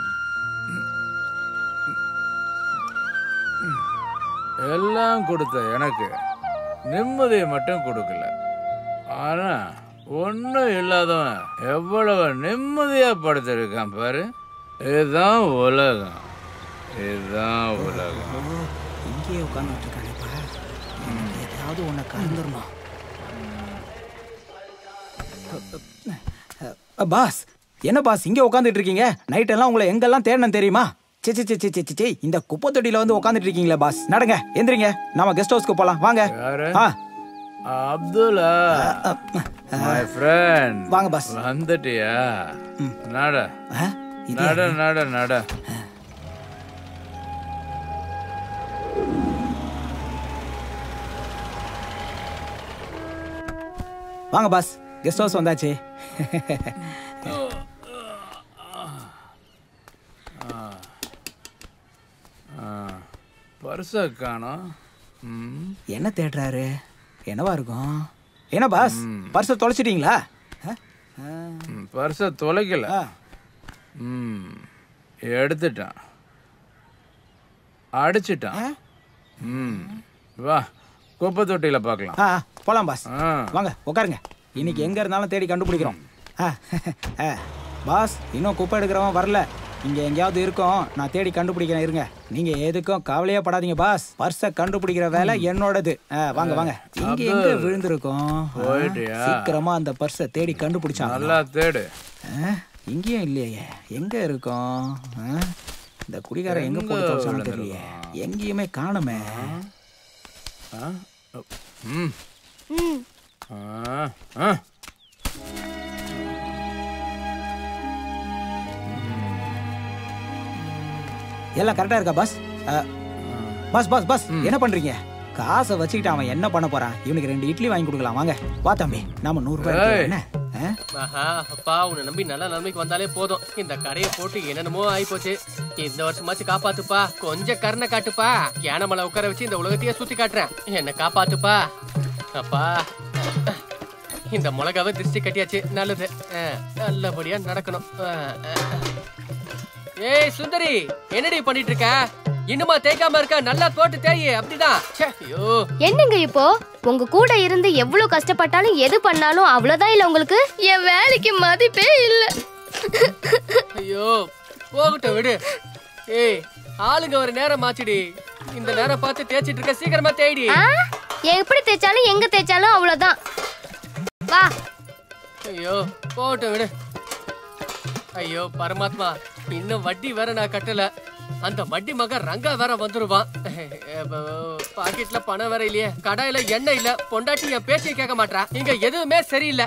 ம். எல்லாம் கொடுத்த எனக்கு நிம்மதியை மட்டும் கொடுக்கல ஆனா ஒண்ணும் இல்லாதவன் எவ்வளவு நிம்மதியா படுத்திருக்கான் பாரு இதுதான் உலகம் இதுதான் உலகம் இங்கேயே உட்காந்துட்டு இருக்கானேப்பா எனக்கு ஏதாவது ஒண்ணு கலந்துடணும் அ, பாஸ் என்ன பாஸ் இங்க உட்காந்துட்டு இருக்கீங்க நைட் எல்லாம் உங்களை எங்கெல்லாம் தேடணும் தெரியுமா சி சி சி சி சி, சி சி இந்த குப்பை தொட்டியில வந்து உட்காந்துட்டு இருக்கீங்களே பாஸ் நடங்க எந்திரிங்க நாம கெஸ்ட் ஹவுஸ்க்கு போலாம் வாங்க யாரு ஆ அப்துல்லா மை ஃப்ரெண்ட் வாங்க பாஸ் வந்துட்டியா நட இது நட நட நட வாங்க பாஸ் கெஸ்ட் ஹவுஸ் வந்தாச்சு பர்ஸை காணோம் ம் என்ன தேடுறாரு என்னவா இருக்கும் என்ன பாஸ் பர்ஸை தொலைச்சிட்டீங்களா பர்ஸை தொலைக்கல ம் எடுத்துட்டான் அடிச்சிட்டான் ம் வா குப்பை தொட்டியில பார்க்கலாம் ஆ போலாம் பாஸ் ஆ. வாங்க உட்காருங்க இன்னைக்கு எங்க இருந்தாலும் தேடி கண்டுபிடிக்கிறோம் ஆ, ஆ. பாஸ் இன்னும் குப்பை எடுக்கிறவன் வரல இங்க எங்கேயாவது இருக்கும் நான் தேடி கண்டுபிடிக்கிறேன் இருங்க நீங்க எதுக்கும் கவலையே படாதீங்க பாஸ் பர்ஸை கண்டுபிடிக்கிற வேலை என்னோடது ஆ, வாங்க வாங்க இங்க அப்துல், எங்க விழுந்திருக்கும் ஆ, போயிட்டியா? சீக்கிரமா அந்த பர்ஸை தேடி கண்டுபிடிச்சாங்க நல்லா தேடு இங்கேயும் இல்லையே எங்க இருக்கும் ஆ? இந்த குடிகாரன் எங்க எங்க போட்டு தொலைச்சான்னு தெரியலையே எங்கேயுமே காணுமே ஆ? ம் ம் ஆ ஆ எல்லாம் கரெக்டா இருக்கா பாஸ் ஆ, பாஸ் பாஸ் பாஸ் என்ன பண்றீங்க காசை வச்சுக்கிட்டு அவன் என்ன பண்ண போறான் இவனுக்கு ரெண்டு இட்லி வாங்கி கொடுக்கலாம் வாங்க வா தம்பி நாம நூறு ரூபாய் எடுத்துக்கலாம், என்ன ஆ? ஆஹா அப்பா உன்னை நம்பி நல்ல நிலைமைக்கு வந்தாலே போதும் இந்த கடையை போட்டு என்னென்னமோ ஆயிப்போச்சு இந்த வருஷமாச்சு காப்பாத்துப்பா கொஞ்சம் கருணை காட்டுப்பா யானை மலை உட்கார வச்சு இந்த உலகத்தையே சுத்தி காட்டுறேன் என்ன காப்பாத்துப்பா அப்பா இந்த மிளகாவை திருஷ்டி கட்டியாச்சு நல்லது ஆ, நல்லபடியா நடக்கணும் ஆ, ஆ. ஏய் சுந்தரி என்னடி பண்ணிட்டு இருக்க இன்னுமா தேய்க்காம இருக்க நல்லா போட்டு தேய் அப்படிதான் ச்சே, ஐயோ என்னங்க இப்போ உங்க கூட இருந்து எவ்வளவு கஷ்டப்பட்டாலும் எது பண்ணாலும் அவ்வளவுதான் இல்ல உங்களுக்கு என் வேலைக்கு மதிப்பே இல்ல ஐயோ போகட்டும் விடு ஏய் ஆளுங்க ஒரு நேரம் ஆச்சுடி இந்த நேரம் பார்த்து தேய்ச்சிட்டு இருக்க சீக்கிரமா தேய்டி ஆ? எப்படி தேய்ச்சாலும் எங்க தேய்ச்சாலும் அவ்வளவுதான் வா ஐயோ போகட்டும் விடு ஐயோ பரமாத்மா இன்னும் வட்டி வேற நான் கட்டல அந்த வட்டி மகன் ரங்கா வேற வந்துருவான் பாக்கெட்ல பணம் வேற இல்லையே கடாயில எண்ணெய் இல்ல பொண்டாட்டி என் பேச்சை கேட்க மாட்டா இங்க எதுவுமே சரியில்லை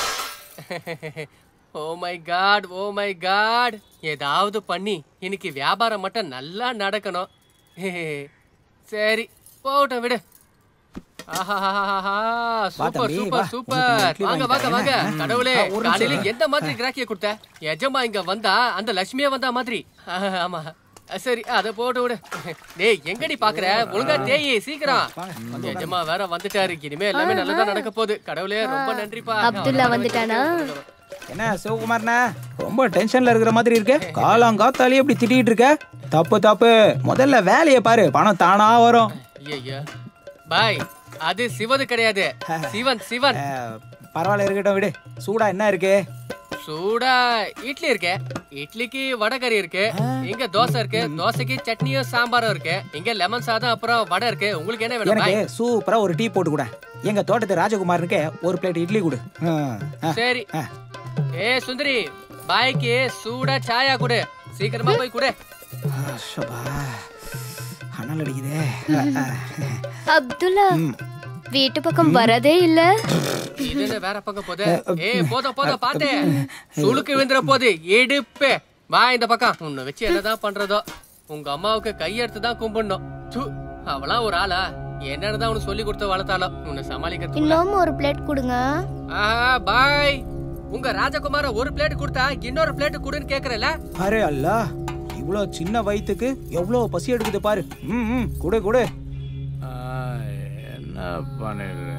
oh my God oh my God ஏதாவது பண்ணி இன்னைக்கு வியாபாரம் மட்டும் நல்லா நடக்கணும் சரி போகட்டும் விடு ஆஹாஹாஹாஹா, வா சூப்பர் தம்பி, சூப்பர் வா. சூப்பர் உங்களுக்கு இட்லி வாங்க வாங்கி வாங்க வாங்க தரேன். ம். கடவுளே ஆ, ஒரு நிமிஷம் காலையில இரு. எந்த மாதிரி கிராக்கிய கொடுத்த எஜமா இங்க வந்தா அந்த லட்சுமியே வந்தா மாதிரி ஆஹா, ஆமா சரி அத போட்டு விடு டேய் எங்கடி பாக்குற ஒழுங்கா தேய் சீக்கிரம் எஜமா வேற வந்துட்டாரு இனிமே எல்லாமே நல்லதா நடக்க போகுது கடவுளே ரொம்ப நன்றிப்பா அப்துல்லா வந்துட்டானா என்ன சிவகுமார்ண்ணா ரொம்ப டென்ஷன்ல இருக்கிற மாதிரி இருக்கு காலாங்காத்தாலே இப்படி திட்டிட்டு இருக்க தப்பு தப்பு முதல்ல வேலையை பாரு பணம் தானா வரும் ஐயா பாய் அது சிவது கிடையாது சிவன் சிவன் பரவாயில்ல இருக்கட்டும் விடு சூடா என்ன இருக்கு சூடா இட்லி இருக்கு இட்லிக்கு வடகறி இருக்கு இங்க தோசை இருக்கு தோசைக்கு சட்னியும் சாம்பாரும் இருக்கு இங்க லெமன் சாதம் அப்புறம் வடை இருக்கு உங்களுக்கு என்ன வேணும் எனக்கு பாய் சூப்பரா ஒரு டீ போட்டு கூட எங்க தோட்டத்து ராஜகுமாரனுக்கு ஒரு பிளேட் இட்லி கொடு ஆ, ஆ. சரி ஆ. ஏ சுந்தரி பாய்க்கு சூடா சாயா குடு சீக்கிரமா போய் குடு ஷபா. அனல் அடிக்குதே ஆ, ஆ. அப்துல்லா வீட்டு பக்கம் வரதே இல்ல இது என்ன வேற பக்கம் போகுது ஏ போதும் போதும் பாத்து சுளுக்கு விழுந்துற போது எடுப்பே வா இந்த பக்கம் உன்னை வச்சு என்னதான் பண்றதோ உங்க அம்மாவுக்கு கையெடுத்து தான் கும்பிடணும் து, அவளாம் ஒரு ஆளா என்னதான் உனக்கு சொல்லி கொடுத்து வளர்த்தாலோ உன்னை சமாளிக்கிறது இன்னும் ஒரு பிளேட் கொடுங்க ஆஹா பாய் உங்க ராஜகுமார ஒரு பிளேட் கொடுத்தா இன்னொரு பிளேட் கொடுன்னு கேக்குறல அரே அல்லா இவ்வளோ சின்ன வயித்துக்கு எவ்வளோ பசி எடுக்குது பாரு ம் ம் கொடு கொடு ஆ, என்ன பண்ணிடுறேன்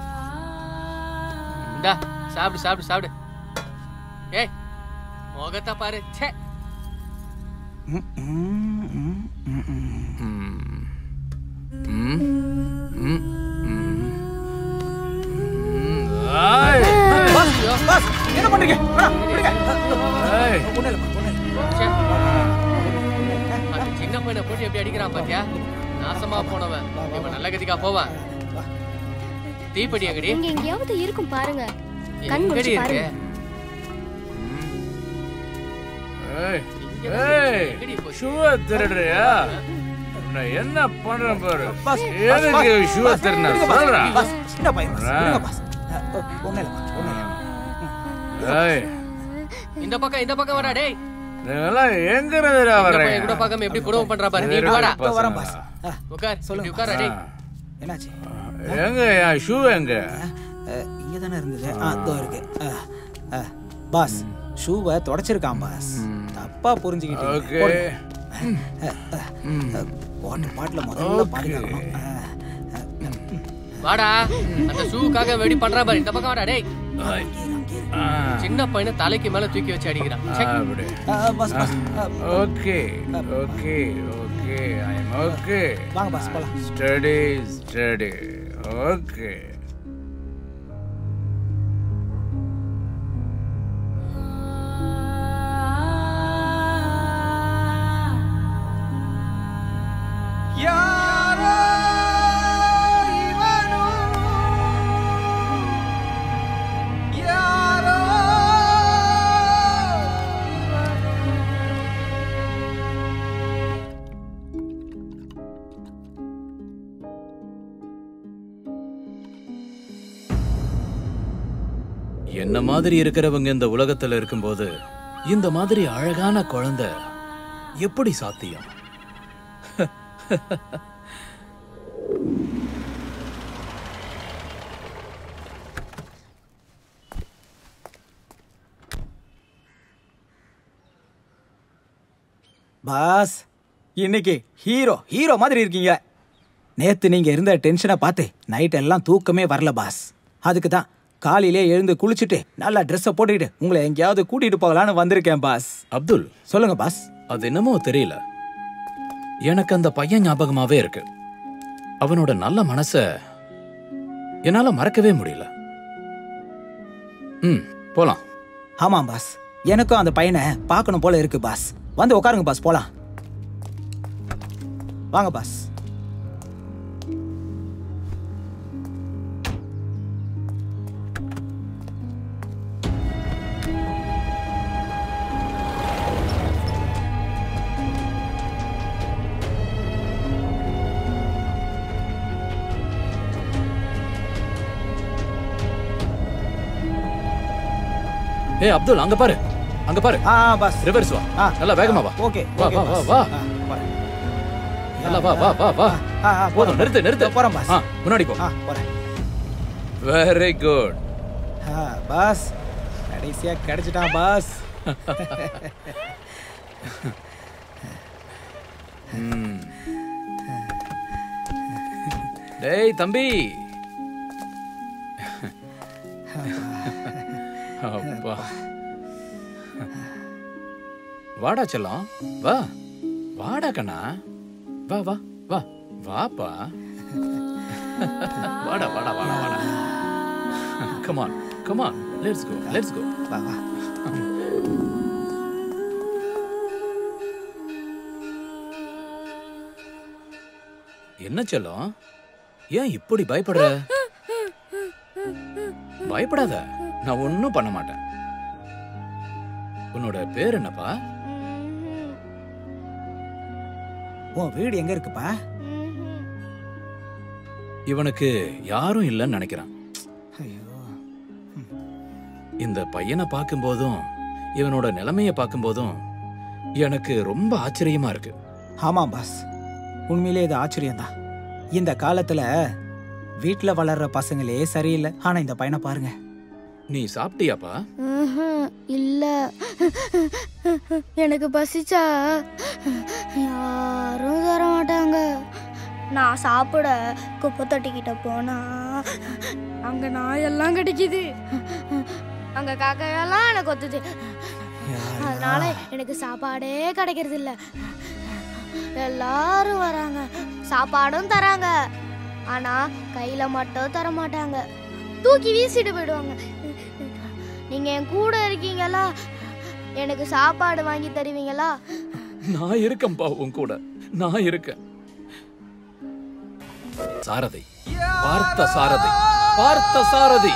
இந்தா சாப்பிடு சாப்பிடு சாப்பிடு ஏய் முகத்தை பாரு ச்சே ம், ம், ம், ம், ம். ம் ம் ம் ஆய் பாஸ், பாஸ், என்ன பண்றீங்க வேணாம், விடுங்க. ஏய் ஒண்ணும் இல்லைப்பா, ஒண்ணும் இல்லை. ச்சே. அந்த சின்ன பையனை போட்டு எப்படி அடிக்கிறான் பாத்தியா நாசமா போனவன் இவன் நல்ல கதிக்கா போவான் தீப்பெட்டி எங்கடி இங்க எங்கேயாவது இருக்கும் பாருங்க கண் எங்கடி முடிச்சு இருக்கு பாருங்க ஏய் ஏய் ஷூவை திருடுறியா உன்னை என்ன பண்றேன் பாரு பாஸ், எதுக்கு பாஸ், ஷூவை பாஸ், திருடின விடுங்க பாஸ், சொல்றேன் பாஸ், சின்ன பையன் பாஸ், விடுங்க பாஸ். அஹ், அஹ், ஒண்ணும் இல்லைப்பா, ஒண்ணும் இல்லை. ஏய் இந்த பக்கம் இந்த பக்கம் வரா டேய் நீங்கெல்லாம் எங்க இருந்துடா இந்த வர்றீங்க பையன் கூட பார்க்காம எப்படி குடும்பம் பண்றா பாரு நீ சரி, வாடா இதோ வரேன் பாஸ். அஹ், உட்கார் சொல்லுங்க இப்படி உட்காரா டேய் என்னாச்சு எங்க என் ஷூ எங்க அஹ், இங்க தானே இருந்தது ஆ இதோ இருக்கு அஹ், அஹ், பாஸ் ஷூவை தொடச்சிருக்கான் பாஸ் தப்பா புரிஞ்சுக்கிட்டீங்க ஓகே வாட்டர் பாட்டில முதல்ல பாதுகாக்கணும் அஹ், வாடா அந்த ஷூக்காக வெடி பண்றா பாரு இந்த பக்கம் வாடா டேய் சின்ன பையனை தலைக்கு மேல தூக்கி வச்சு அடிக்கிறான் ச்சே. அப்படி அஹ், பாஸ் பாஸ் அஹ், okay okay okay I am okay வாங்க பாஸ் போலாம் ஸ்டடி ஸ்டடி ஓகே என்ன மாதிரி இருக்கிறவங்க இந்த உலகத்துல இருக்கும்போது இந்த மாதிரி அழகான குழந்தை எப்படி சாத்தியம் பாஸ் இன்னைக்கு ஹீரோ ஹீரோ மாதிரி இருக்கீங்க நேத்து நீங்க இருந்த டென்ஷனை பார்த்து நைட் எல்லாம் தூக்கமே வரல பாஸ் அதுக்கு தான் காலையிலே எழுந்து குளிச்சுட்டு நல்லா ட்ரெஸ்ஸை போட்டுக்கிட்டு உங்களை எங்கேயாவது கூட்டிட்டு போகலான்னு வந்திருக்கேன் பாஸ் அப்துல் சொல்லுங்க பாஸ் அது என்னமோ தெரியல எனக்கு அந்த பையன் ஞாபகமாவே இருக்கு அவனோட நல்ல மனச என்னால மறக்கவே முடியல ம் போலாம் ஆமாம் பாஸ் எனக்கும் அந்த பையனை பார்க்கணும் போல இருக்கு பாஸ் வந்து உட்காருங்க பாஸ் போலாம் வாங்க பாஸ் ஏய் அப்துல் அங்க பாரு அங்க பாரு ஆ பாஸ் ரிவர்ஸ் வா நல்லா வேகமா வா ஓகே வா ஓகே வா வா பாஸ். வா ஆ, வரேன். நல்லா வா வா வா வா ஆ, ஆ, போதும் போறேன். நிறுத்து நிறுத்து போறேன் பாஸ். ஆ, முன்னாடி போ ஆ போறேன் வெரி குட் ஆ, பாஸ் கடைசியா கிடைச்சிட்டான் பாஸ் டேய் தம்பி அப்பா வாடா செல்லம் வா வாடா கண்ணா வா வா வா வாப்பா வாடா வாடா வாடா வாடா come on come on let's go let's go வா வா என்ன செல்லம் ஏன் இப்படி பயப்படுற பயப்படாத நான் ஒன்னும் பண்ண மாட்டேன் உன்னோட பேர் என்னப்பா உன் வீடு எங்க இருக்குப்பா இவனுக்கு யாரும் இல்லைன்னு நினைக்கிறான் ஐயோ இந்த பையனை பார்க்கும்போதும் இவனோட நிலைமைய பார்க்கும்போதும் எனக்கு ரொம்ப ஆச்சரியமா இருக்கு ஆமாம் பாஸ் உண்மையிலே இது ஆச்சரியம்தான் இந்த காலத்துல வீட்ல வளர்ற பசங்களே சரியில்லை ஆனா இந்த பையனை பாருங்க நீ சாப்பிட்டியாப்பா ம்ஹும், இல்ல எனக்கு பசிச்சா யாரும் தர மாட்டாங்க நான் சாப்பிட குப்பை தொட்டிக்கிட்ட போனா அங்க நாயெல்லாம் கிடைக்குது அங்க காக்கையெல்லாம் எனக்கு ஒத்துது அதனால எனக்கு சாப்பாடே கிடைக்கிறது இல்ல எல்லாரும் வராங்க சாப்பாடும் தராங்க ஆனா கையில மட்டும் தர மாட்டாங்க தூக்கி வீசிட்டு போயிடுவாங்க நீங்க என் கூட இருக்கீங்களா எனக்கு சாப்பாடு வாங்கி தருவீங்களா நான் இருக்கேன்பா உன் கூட நான் இருக்கேன் சாரதி பார்த்த சாரதி பார்த்த சாரதி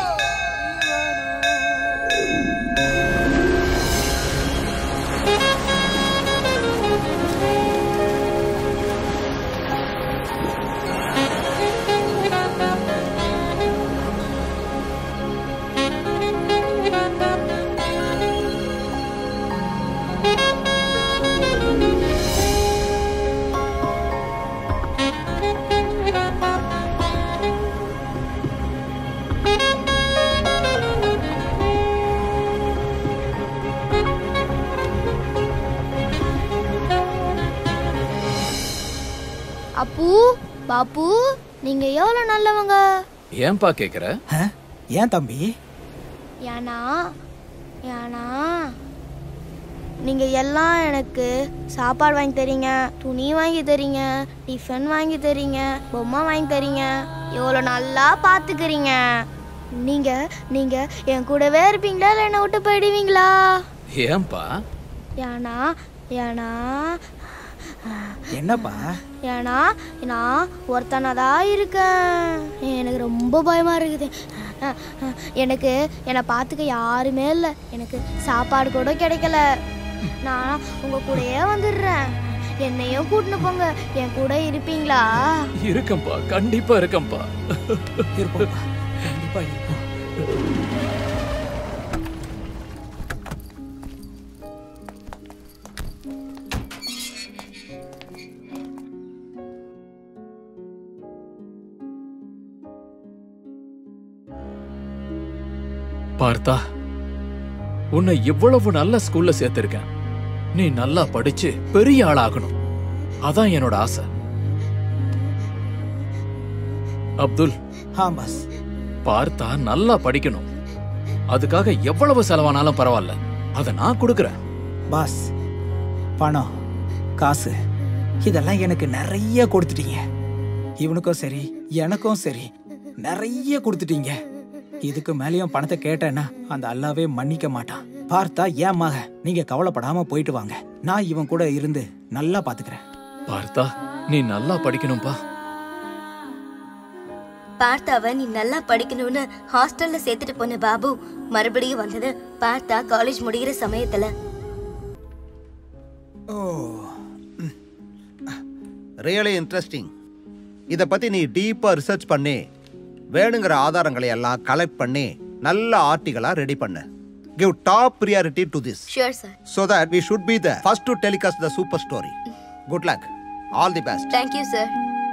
அப்பு பாப்பு நீங்க எவ்வளவு நல்லவங்க ஏன்பா கேக்குற ஏன் தம்பி ஏன்னா ஏன்னா நீங்க எல்லாம் எனக்கு சாப்பாடு வாங்கி தரீங்க துணி வாங்கி தரீங்க டிஃபன் வாங்கி தரீங்க பொம்மை வாங்கி தரீங்க எவ்வளோ நல்லா பார்த்துக்கிறீங்க நீங்க நீங்க என் கூடவே இருப்பீங்களா இல்லை என்னை விட்டு போயிடுவீங்களா ஏன்பா ஏன்னா ஏன்னா என்னப்பா ஏன்னா நான் ஒருத்தனா தான் இருக்கேன் எனக்கு ரொம்ப பயமா இருக்குது அஹ், அஹ், எனக்கு என்னை பார்த்துக்க யாருமே இல்லை எனக்கு சாப்பாடு கூட கிடைக்கல நான் உங்க கூடயே வந்துடுறேன் என்னையும் கூட்டின்னு போங்க என் கூட இருப்பீங்களா இருக்கேன்பா கண்டிப்பா இருக்கேன்பா இருப்போம்ப்பா கண்டிப்பா இருப்போம் பார்த்தா உன்னை இவ்வளவு நல்ல ஸ்கூல்ல சேர்த்திருக்கேன் நீ நல்லா படிச்சு பெரிய ஆளாகணும் அதான் என்னோட ஆசை அப்துல் ஹா பாஸ் பார்த்தா நல்லா படிக்கணும் அதுக்காக எவ்வளவு செலவானாலும் பரவாயில்ல அதை நான் கொடுக்கறேன் பாஸ் பணம் காசு இதெல்லாம் எனக்கு நிறைய கொடுத்துட்டீங்க இவனுக்கும் சரி எனக்கும் சரி நிறைய கொடுத்துட்டீங்க இதுக்கு மேலேயும் பணத்தை கேட்டேன்னா அந்த அல்லாவே மன்னிக்க மாட்டான் பார்த்தா ஏன் மக நீங்க கவலைப்படாம போயிட்டு வாங்க நான் இவன் கூட இருந்து நல்லா பாத்துக்கிறேன் பார்த்தா நீ நல்லா படிக்கணும்பா பார்த்தாவ நீ நல்லா படிக்கணும்னு ஹாஸ்டல்ல சேர்த்துட்டு போன பாபு மறுபடியும் வந்தது பார்த்தா காலேஜ் முடிகிற சமயத்துல ஓ ரியலி இன்ட்ரெஸ்டிங் இதை பற்றி நீ டீப்பாக ரிசர்ச் பண்ணி வேணுங்கிற ஆதாரங்களை எல்லாம் கலெக்ட் பண்ணி நல்ல ஆர்டிகலாக ரெடி பண்ணு give top priority to this sure sir so that we should be the first to telecast the super story. Good luck. All the best. Thank you sir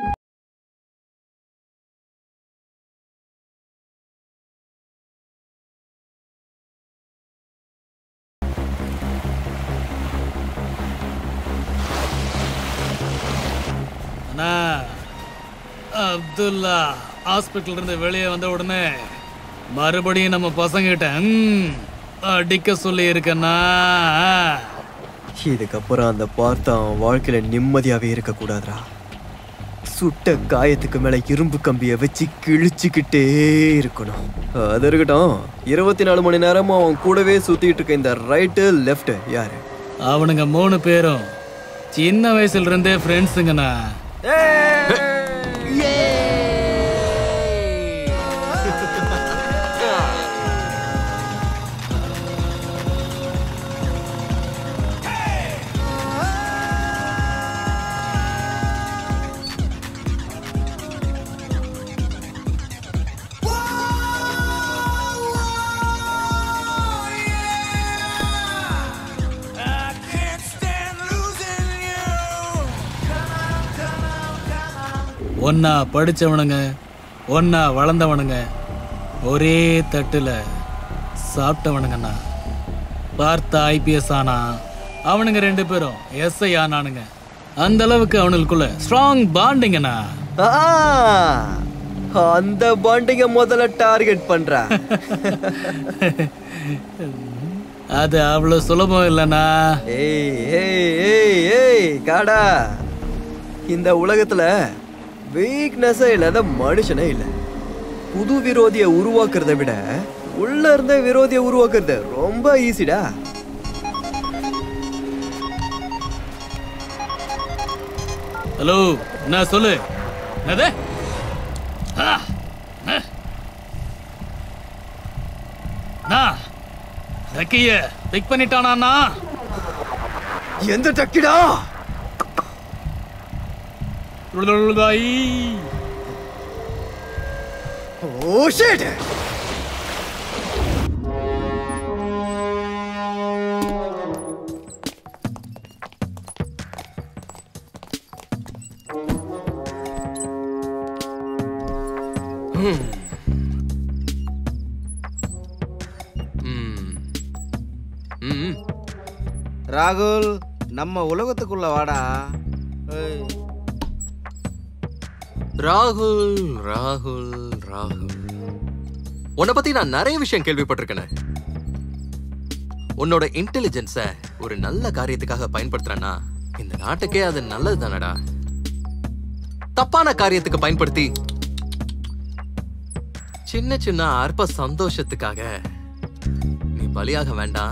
அண்ணா அப்துல்லா ஹாஸ்பிட்டல் இருந்து வெளியே வந்த உடனே மறுபடியும் நம்ம பசங்கிட்ட ம், அடிக்க சொல்லி இருக்கண்ணா இதுக்கப்புறம் அந்த பார்த்தா அவன் வாழ்க்கையில நிம்மதியாவே இருக்க கூடாதுடா சுட்ட காயத்துக்கு மேல இரும்பு கம்பிய வச்சு கிழிச்சுக்கிட்டே இருக்கணும் அது இருக்கட்டும் இருபத்தி நாலு மணி நேரமா அவன் கூடவே சுத்திட்டு இருக்க இந்த ரைட்டு லெஃப்ட் யாரு அவனுங்க மூணு பேரும் சின்ன வயசுல இருந்தே ஃப்ரெண்ட்ஸுங்கண்ணா ஒன்னா படிச்சவனுங்க ஒன்னா வளர்ந்தவனுங்க ஒரே தட்டுல சாப்பிட்டவனுங்கண்ணா பார்த்தா ஐபிஎஸ் ஆனா அவனுங்க ரெண்டு பேரும் எஸ்ஐ ஆனானுங்க அந்த அளவுக்கு அவனுக்குள்ள ஸ்ட்ராங் பாண்டிங்கண்ணா ஆ, அந்த பாண்டிங்க முதல்ல டார்கெட் பண்றா அது அவ்வளவு சுலபம் இல்லைண்ணா ஏய் ஏய் ஏய் ஏய் காடா இந்த உலகத்துல வீக்னஸ் இல்லாத மனுஷனே இல்ல புது விரோதிய உருவாக்குறத விட உள்ள இருந்த விரோதிய உருவாக்குறது ரொம்ப ஈஸிடா ஹலோ என்ன சொல்லு என்னது ஆ, ஆ. அண்ணா, டக்கிய பிக் பண்ணிட்டானா எந்த டக்கிடா ஓ ஷிட் ராகுல் நம்ம உலகத்துக்குள்ள வாடா ஏய். ராகுல் ராகுல் ராகுல் உன்னை பத்தி நான் நிறைய விஷயம் கேள்விப்பட்டிருக்கேனே உன்னோட இன்டெலிஜென்ஸ ஒரு நல்ல காரியத்துக்காக பயன்படுத்துறேன்னா இந்த நாட்டுக்கே அது நல்லது தானடா தப்பான காரியத்துக்கு பயன்படுத்தி சின்ன சின்ன அற்ப சந்தோஷத்துக்காக நீ பலியாக வேண்டாம்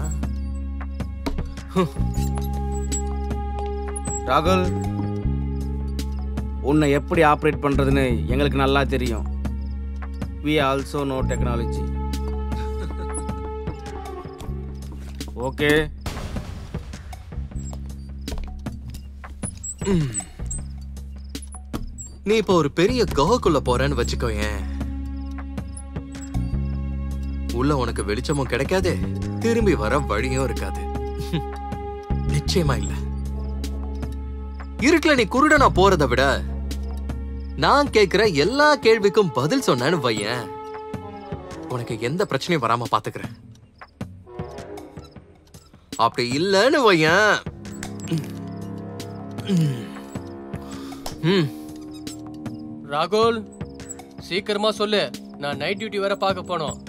ராகுல் உன்னை எப்படி ஆப்ரேட் பண்றதுன்னு எங்களுக்கு நல்லா தெரியும் we also know technology okay ம். நீ இப்போ ஒரு பெரிய குகைக்குள்ள போறேன்னு வச்சுக்கோயேன் உள்ள உனக்கு வெளிச்சமும் கிடைக்காது திரும்பி வர வழியும் இருக்காது நிச்சயமா இல்ல இருட்டுல நீ குருடனா போறதை விட நான் கேக்குற எல்லா கேள்விக்கும் பதில் சொன்னேன்னு வையேன் உனக்கு எந்த பிரச்சனையும் வராம பாத்துக்கிறேன் அப்படி இல்லைன்னு வையன் ம் ராகுல் சீக்கிரமா சொல்லு நான் நைட் டியூட்டி வேற பார்க்க போனோம்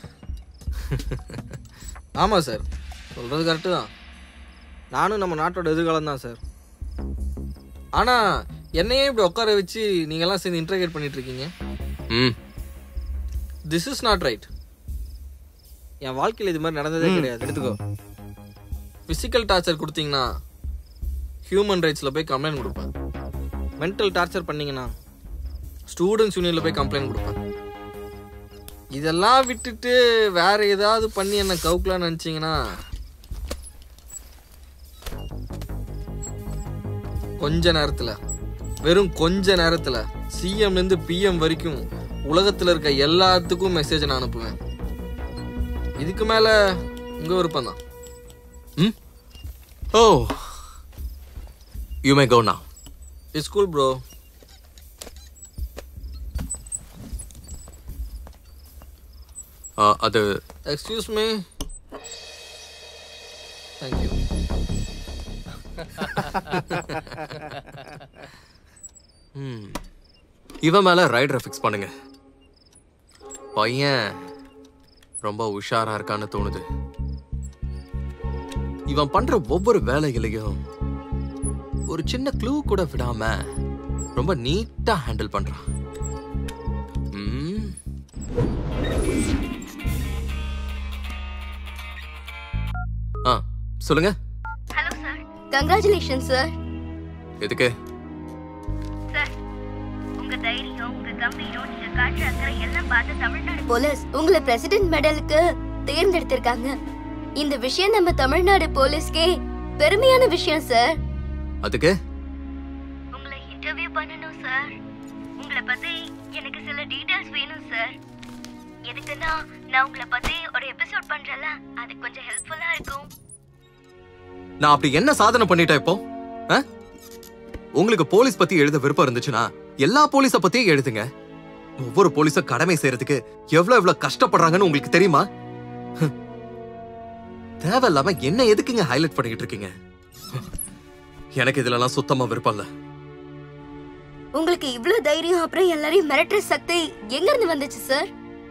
ஆமாம் சார் சொல்கிறது கரெக்டு தான் நானும் நம்ம நாட்டோட எதிர்காலம் தான் சார் ஆனால் என்னையே இப்படி உட்கார வச்சு நீங்கள்லாம் சேர்ந்து இன்டர்கேட் பண்ணிட்டு இருக்கீங்க ம் திஸ் இஸ் நாட் ரைட் என் வாழ்க்கையில் இது மாதிரி நடந்ததே ம். கிடையாது எடுத்துக்கோ ஃபிசிக்கல் டார்ச்சர் கொடுத்தீங்கன்னா ஹியூமன் ரைட்ஸில் போய் கம்ப்ளைண்ட் கொடுப்பேன் மென்டல் டார்ச்சர் பண்ணீங்கன்னா ஸ்டூடெண்ட்ஸ் யூனியனில் போய் கம்ப்ளைண்ட் கொடுப்பேன் இதெல்லாம் விட்டுட்டு வேற ஏதாவது பண்ணி என்ன கவுக்கலாம்னு நினச்சிங்கன்னா கொஞ்ச நேரத்தில் வெறும் கொஞ்ச நேரத்தில் சிஎம்லேருந்து பிஎம் வரைக்கும் உலகத்தில் இருக்க எல்லாத்துக்கும் மெசேஜ் நான் அனுப்புவேன் இதுக்கு மேலே உங்கள் விருப்பம் தான் oh you may go now it's cool bro ஆ, அது எக்ஸ்கியூஸ் மீ தேங்க்யூ ம். இவன் மேல ரைடரை ஃபிக்ஸ் பண்ணுங்க பையன் ரொம்ப உஷாரா இருக்கான்னு தோணுது இவன் பண்ற ஒவ்வொரு வேலைகளையும் ஒரு சின்ன க்ளூ கூட விடாம ரொம்ப நீட்டா ஹேண்டில் பண்றான் ம். ஆ சொல்லுங்க கங்க்ராச்சுலேஷன் சார் எதுக்கு சார் உங்க தைரியம் உங்க கம்பீரம் நீங்க காட்டுற அக்கறை எல்லாம் பார்த்து தமிழ்நாடு போலீஸ் உங்களை பிரசிடென்ட் மெடலுக்கு தேர்ந்தெடுத்திருக்காங்க இந்த விஷயம் நம்ம தமிழ்நாடு போலீஸ்க்கே பெருமையான விஷயம் சார் அதுக்கு உங்களை இன்டர்வியூ பண்ணணும் சார் உங்களை பத்தி எனக்கு சில டீடைல்ஸ் வேணும் சார் எதுக்குன்னா நான் உங்களை பத்தி ஒரு எபிசோட் பண்றேன்ல அது கொஞ்சம் ஹெல்ப்ஃபுல்லா இருக்கும் நான் அப்படி என்ன சாதனை பண்ணிட்டேன் இப்போ ஆ? உங்களுக்கு போலீஸ் பத்தி எழுத விருப்பம் இருந்துச்சுன்னா எல்லா போலீஸ பத்தியும் எழுதுங்க ஒவ்வொரு போலீஸும் கடமை செய்யறதுக்கு எவ்வளவு எவ்வளவு கஷ்டப்படுறாங்கன்னு உங்களுக்கு தெரியுமா ஹம். தேவையில்லாம என்ன எதுக்குங்க ஹைலைட் பண்ணிக்கிட்டு இருக்கீங்க எனக்கு இதுலலாம் சுத்தமா விருப்பம் இல்ல உங்களுக்கு இவ்ளோ தைரியம் அப்புறம் எல்லாரையும் மிரட்டுற சக்தி எங்க இருந்து வந்துச்சு சார்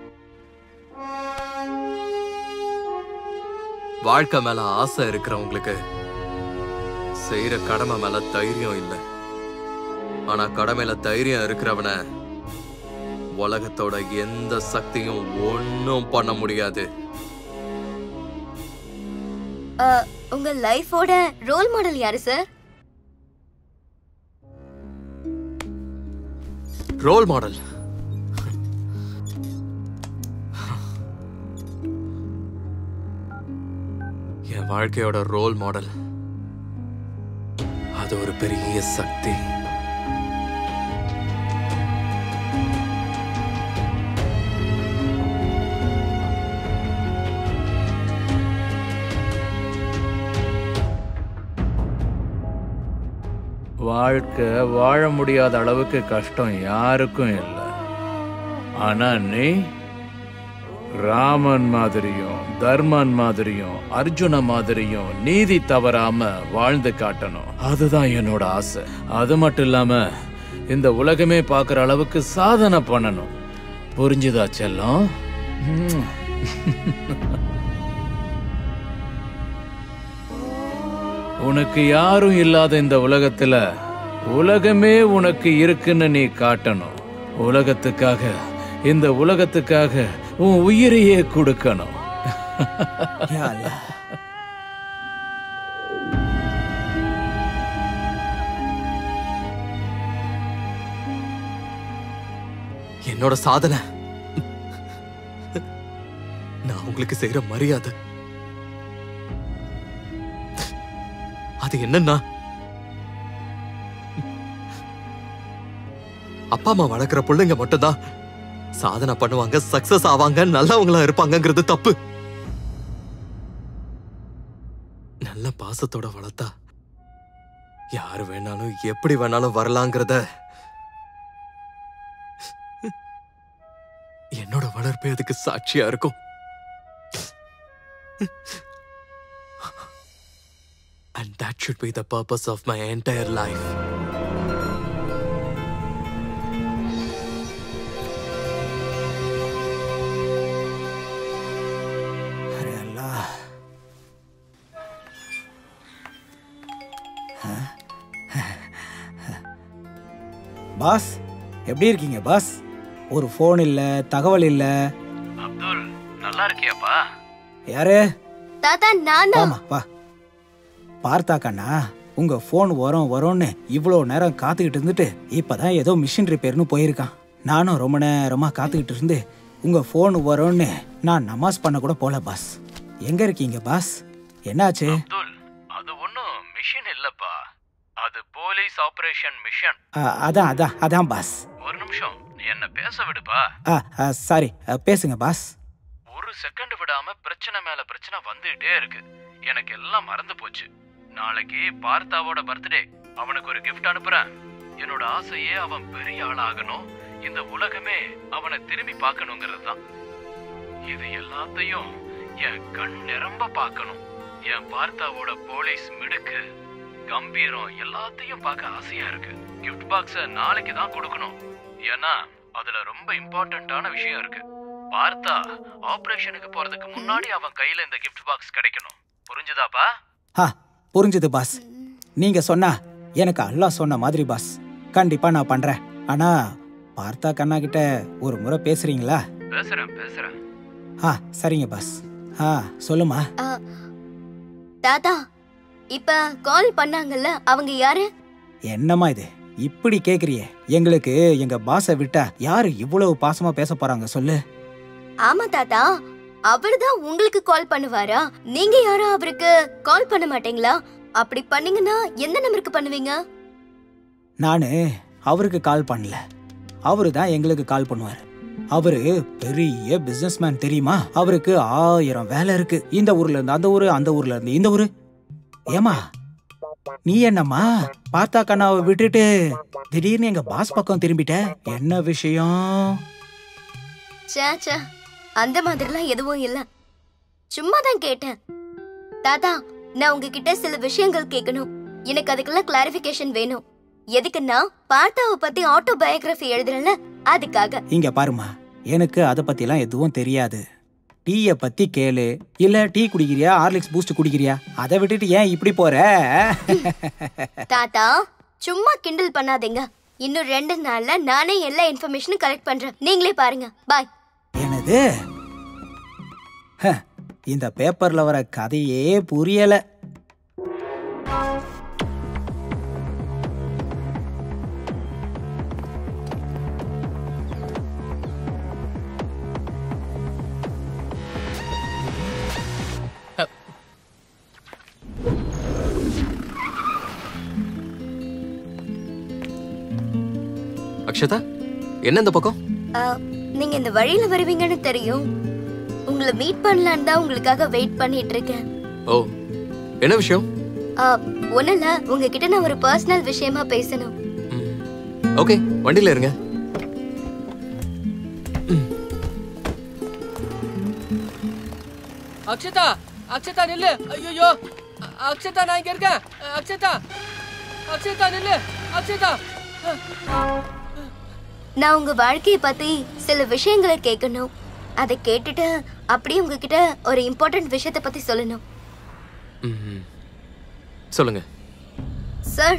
வாழ்க்கை மேல ஆசை இருக்கிறவங்களுக்கு செய்யற கடமை மேல தைரியம் இல்ல ஆனா கடமையில தைரியம் இருக்கிறவன உலகத்தோட எந்த சக்தியும் ஒன்னும் பண்ண முடியாது அஹ், உங்க லைஃபோட ரோல் மாடல் யாரு சார் ரோல் மாடல் என் வாழ்க்கையோட ரோல் மாடல் அது ஒரு பெரிய சக்தி வாழ்க்கை வாழ முடியாத அளவுக்கு கஷ்டம் யாருக்கும் இல்லை ஆனா நீ ராமன் மாதிரியும் தர்மன் மாதிரியும் அர்ஜுன மாதிரியும் நீதி தவறாம வாழ்ந்து காட்டணும் அதுதான் என்னோட ஆசை அது மட்டும் இல்லாம இந்த உலகமே பார்க்குற அளவுக்கு சாதனை பண்ணணும் புரிஞ்சுதா செல்லம் ம். உனக்கு யாரும் இல்லாத இந்த உலகத்துல உலகமே உனக்கு இருக்குன்னு நீ காட்டணும் உலகத்துக்காக இந்த உலகத்துக்காக உன் உயிரையே கொடுக்கணும் என்னோட சாதனை நான் உங்களுக்கு செய்யற மரியாதை அது என்னன்னா அப்பா அம்மா வளர்க்குற பிள்ளைங்க மட்டும்தான் சாதனை பண்ணுவாங்க சக்சஸ் ஆவாங்க நல்லவங்களா இருப்பாங்கங்கிறது தப்பு நல்ல பாசத்தோட வளர்த்தா யாரு வேணாலும் எப்படி வேணாலும் வரலாங்கிறத என்னோட வளர்ப்பு அதுக்கு சாட்சியா இருக்கும் And that should be the purpose of my entire life. அரே அல்லாஹ். பாஸ் எப்படி இருக்கீங்க பாஸ் ஒரு ஃபோன் இல்ல தகவல் இல்ல அப்துல் நல்லா இருக்கியாப்பா யாரு தாத்தா நான் தான் ஆமா வா பார்த்தா கண்ணா உங்க ஃபோன் வரும் வரும்னு இவ்வளோ நேரம் காத்துக்கிட்டு இருந்துட்டு இப்பதான் ஏதோ மிஷின் ரிப்பேர்னு போயிருக்கான் நானும் ரொம்ப நேரமா காத்துக்கிட்டு இருந்து உங்க ஃபோன் வரும்னு நான் நமாஸ் பண்ண கூட போல பாஸ் எங்க இருக்கீங்க பாஸ் என்னாச்சு அப்துல் அது ஒன்றும் மிஷன் இல்லப்பா அது போலீஸ் ஆபரேஷன் மிஷன் ஆ, அதான் அதான் அதான் பாஸ் ஒரு நிமிஷம் நீ என்ன பேச விடுப்பா ஆ ஆ, சாரி ஆ, பேசுங்க பாஸ் ஒரு செகண்ட் விடாம பிரச்சனை மேல பிரச்சனை வந்துட்டே இருக்கு எனக்கு எல்லாம் மறந்து போச்சு நாளைக்கு பார்த்தாவோட பர்த்டே அவனுக்கு ஒரு gift அனுப்புறேன் என்னோட ஆசையே அவன் பெரிய ஆளாகணும் இந்த உலகமே அவனை திரும்பி பார்க்கணுங்கிறது தான் இது எல்லாத்தையும் என் கண் நிரம்ப பார்க்கணும் என் பார்த்தாவோட போலீஸ் மிடுக்கு கம்பீரம் எல்லாத்தையும் பார்க்க ஆசையா இருக்கு கிஃப்ட் பாக்ஸ நாளைக்கு தான் கொடுக்கணும் ஏன்னா அதுல ரொம்ப இம்பார்ட்டன்டான விஷயம் இருக்கு பார்த்தா ஆபரேஷனுக்கு போறதுக்கு முன்னாடி அவன் கையில இந்த கிஃப்ட் பாக்ஸ் கிடைக்கணும் புரிஞ்சுதாப்பா ஆ புரிஞ்சுது பாஸ் நீங்க சொன்னா எனக்கு அல்லாஹ் சொன்ன மாதிரி பாஸ் கண்டிப்பா நான் பண்றேன் ஆனா பார்த்தா கண்ணா கிட்ட ஒரு முறை பேசுறீங்களா பேசுறேன் பேசுறேன் ஆ சரிங்க பாஸ் ஆ சொல்லுமா ஆ, தாத்தா இப்ப கால் பண்ணாங்கல்ல அவங்க யாரு என்னம்மா இது இப்படி கேக்குறியே எங்களுக்கு எங்க பாஸை விட்டா யாரு இவ்வளவு பாசமா பேச போறாங்க சொல்லு ஆமா தாத்தா அவர்தான் உங்களுக்கு கால் பண்ணுவாரா நீங்க யாரும் அவருக்கு கால் பண்ண மாட்டீங்களா அப்படி பண்ணீங்கன்னா எந்த நம்பருக்கு பண்ணுவீங்க நானு அவருக்கு கால் பண்ணல அவரு தான் எங்களுக்கு கால் பண்ணுவாரு அவரு பெரிய பிசினஸ்மேன் தெரியுமா அவருக்கு ஆயிரம் வேலை இருக்கு இந்த ஊர்ல இருந்து அந்த ஊரு அந்த ஊர்ல இருந்து இந்த ஊரு ஏமா நீ என்னம்மா பார்த்தா கண்ணாவை விட்டுட்டு திடீர்னு எங்க பாஸ் பக்கம் திரும்பிட்ட என்ன விஷயம் ச்சே ச்சே அந்த மாதிரிலாம் எதுவும் இல்ல சும்மா தான் கேட்டேன் தாத்தா நான் உங்ககிட்ட சில விஷயங்கள் கேட்கணும் எனக்கு அதுக்கெல்லாம் கிளாரிபிகேஷன் வேணும் எதுக்குன்னா பார்த்தாவை பத்தி ஆட்டோ பயோகிராஃபி எழுதுறேன்ல அதுக்காக இங்க பாருமா எனக்கு அத பத்திலாம் எதுவும் தெரியாது டீய பத்தி கேளு இல்ல டீ குடிக்கிறியா ஹார்லிக்ஸ் பூஸ்ட் குடிக்கிறியா அதை விட்டுட்டு ஏன் இப்படி போற தாத்தா சும்மா கிண்டல் பண்ணாதீங்க இன்னும் ரெண்டு நாள்ல நானே எல்லா இன்ஃபர்மேஷனும் கலெக்ட் பண்றேன் நீங்களே பாருங்க பாய் என்னது ஹ, இந்த பேப்பர்ல வர கதையே புரியல அக்ஷதா என்ன இந்த பக்கம் ஆ, நீங்க இந்த வழியில வருவீங்கன்னு தெரியும் உங்களை மீட் பண்ணலான்னு தான் உங்களுக்காக வெயிட் பண்ணிட்டு இருக்கேன் ஓ என்ன விஷயம் ஆ, ஒண்ணும் இல்ல உங்ககிட்ட நான் ஒரு பர்சனல் விஷயமா பேசணும் ஓகே வண்டியில இருங்க அக்ஷதா அக்ஷதா நில்லு ஐயோ அக்ஷதா நான் இங்க இருக்கேன் அக்ஷதா அக்ஷதா நில்லு அக்ஷதா நான் உங்க வாழ்க்கைய பத்தி சில விஷயங்களை கேட்கணும் அதை கேட்டுட்டு அப்படியே உங்ககிட்ட ஒரு இம்பார்ட்டன்ட் விஷயத்தை பத்தி சொல்லணும் ம்ஹும். சொல்லுங்க சார்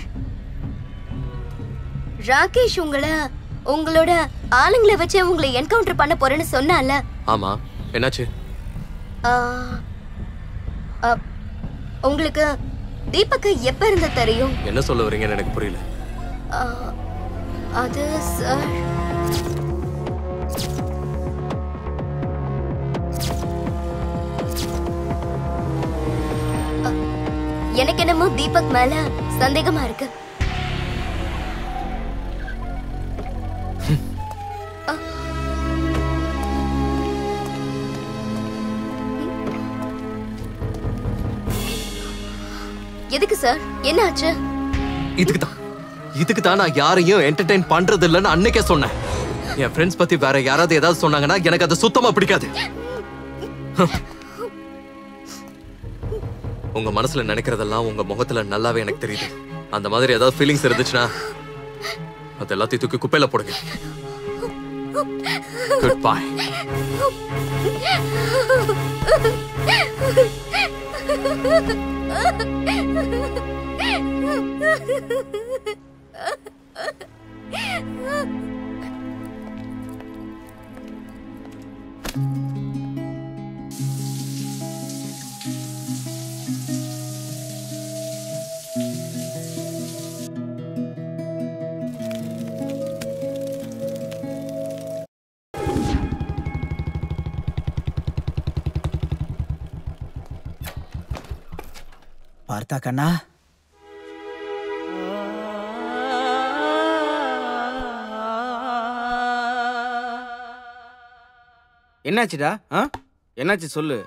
ராகேஷ் உங்களை உங்களோட ஆளுங்களை வச்சு உங்களை என்கவுண்டர் பண்ண போறேன்னு சொன்னால ஆமா என்னாச்சு ஆ, ஆ, உங்களுக்கு தீபக்கு எப்ப இருந்து தெரியும் என்ன சொல்ல வரீங்கன்னு எனக்கு புரியல ஆ, அது சார் அ, எனக்கு என்னமோ தீபக் மேல சந்தேகமா இருக்கு அ. எதுக்கு சார் என்ன ஆச்சு இதுக்கு தான் இதுக்கு தான் நான் யாரையும் என்டர்டெயின் பண்றது இல்லைன்னு அன்னைக்கே சொன்னேன் என் ஃப்ரெண்ட்ஸ் பத்தி வேற யாராவது ஏதாவது சொன்னாங்கன்னா எனக்கு அது சுத்தமா பிடிக்காது உங்க மனசுல நினைக்கிறதெல்லாம் உங்க முகத்துல நல்லாவே எனக்கு தெரியுது அந்த மாதிரி ஏதாவது ஃபீலிங்ஸ் இருந்துச்சுன்னா அது எல்லாத்தையும் தூக்கி குப்பையில போடுங்க குட் பை பார்த்தா கண்ணா என்னாச்சுடா ஆ என்னாச்சு சொல்லு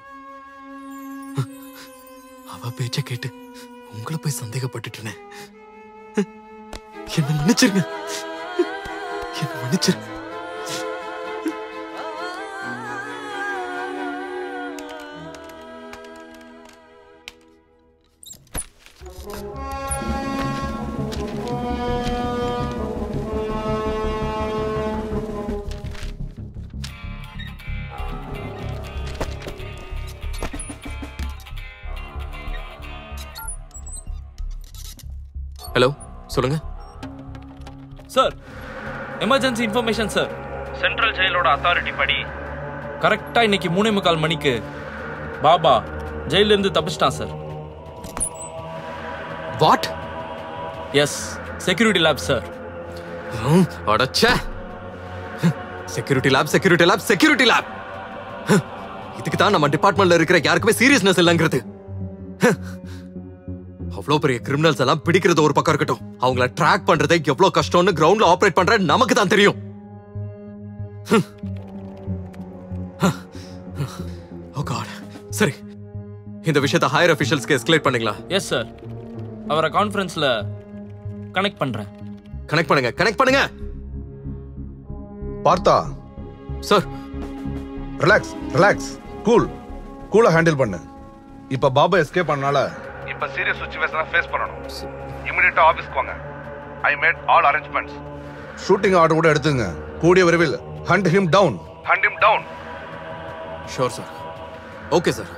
அவ பேச்ச கேட்டு உங்களை போய் சந்தேகப்பட்டுட்டேனே என்ன மன்னிச்சிருங்க என்ன மன்னிச்சிருங்க ஹலோ சொல்லுங்க sir emergency information sir central ஜெயிலோட அத்தாரிட்டி படி கரெக்டா இன்னைக்கு மூணே முக்கால் மணிக்கு பாபா ஜெயில இருந்து தப்பிச்சிட்டான் sir what yes security lapse sir அடச்சே security lapse security lapse security lapse இதுக்கு தான் நம்ம டிபார்ட்மெண்ட்ல இருக்கிற யாருக்குமே சீரியஸ்னஸ் இல்லைங்கிறது அவ்வளவு பெரிய கிரிமினல்ஸ் எல்லாம் பிடிக்கிறது ஒரு பக்கம் இருக்கட்டும் அவங்கள ட்ராக் பண்றதே எவ்வளவு கஷ்டம்னு கிரவுண்ட்ல ஆபரேட் பண்ற நமக்கு தான் தெரியும் ஓ காட் சரி இந்த விஷயத்தை ஹையர் அபிஷியல்ஸ்க்கு எஸ்கலேட் பண்ணீங்களா எஸ் சார் அவரை கான்ஃபரன்ஸ்ல கனெக்ட் பண்றேன் கனெக்ட் பண்ணுங்க கனெக்ட் பண்ணுங்க பார்த்தா சார் ரிலாக்ஸ் ரிலாக்ஸ் கூல் கூலா ஹேண்டில் பண்ணு இப்ப பாபா எஸ்கேப் பண்ணனால இப்ப சீரியஸ் சுச்சுவேஷனை ஃபேஸ் பண்ணணும் இமிடியேட்டா ஆபீஸ்க்கு வாங்க I made all arrangements shooting order கூட எடுத்துங்க கூடிய விரைவில் hunt him down hunt him down sure sir okay sir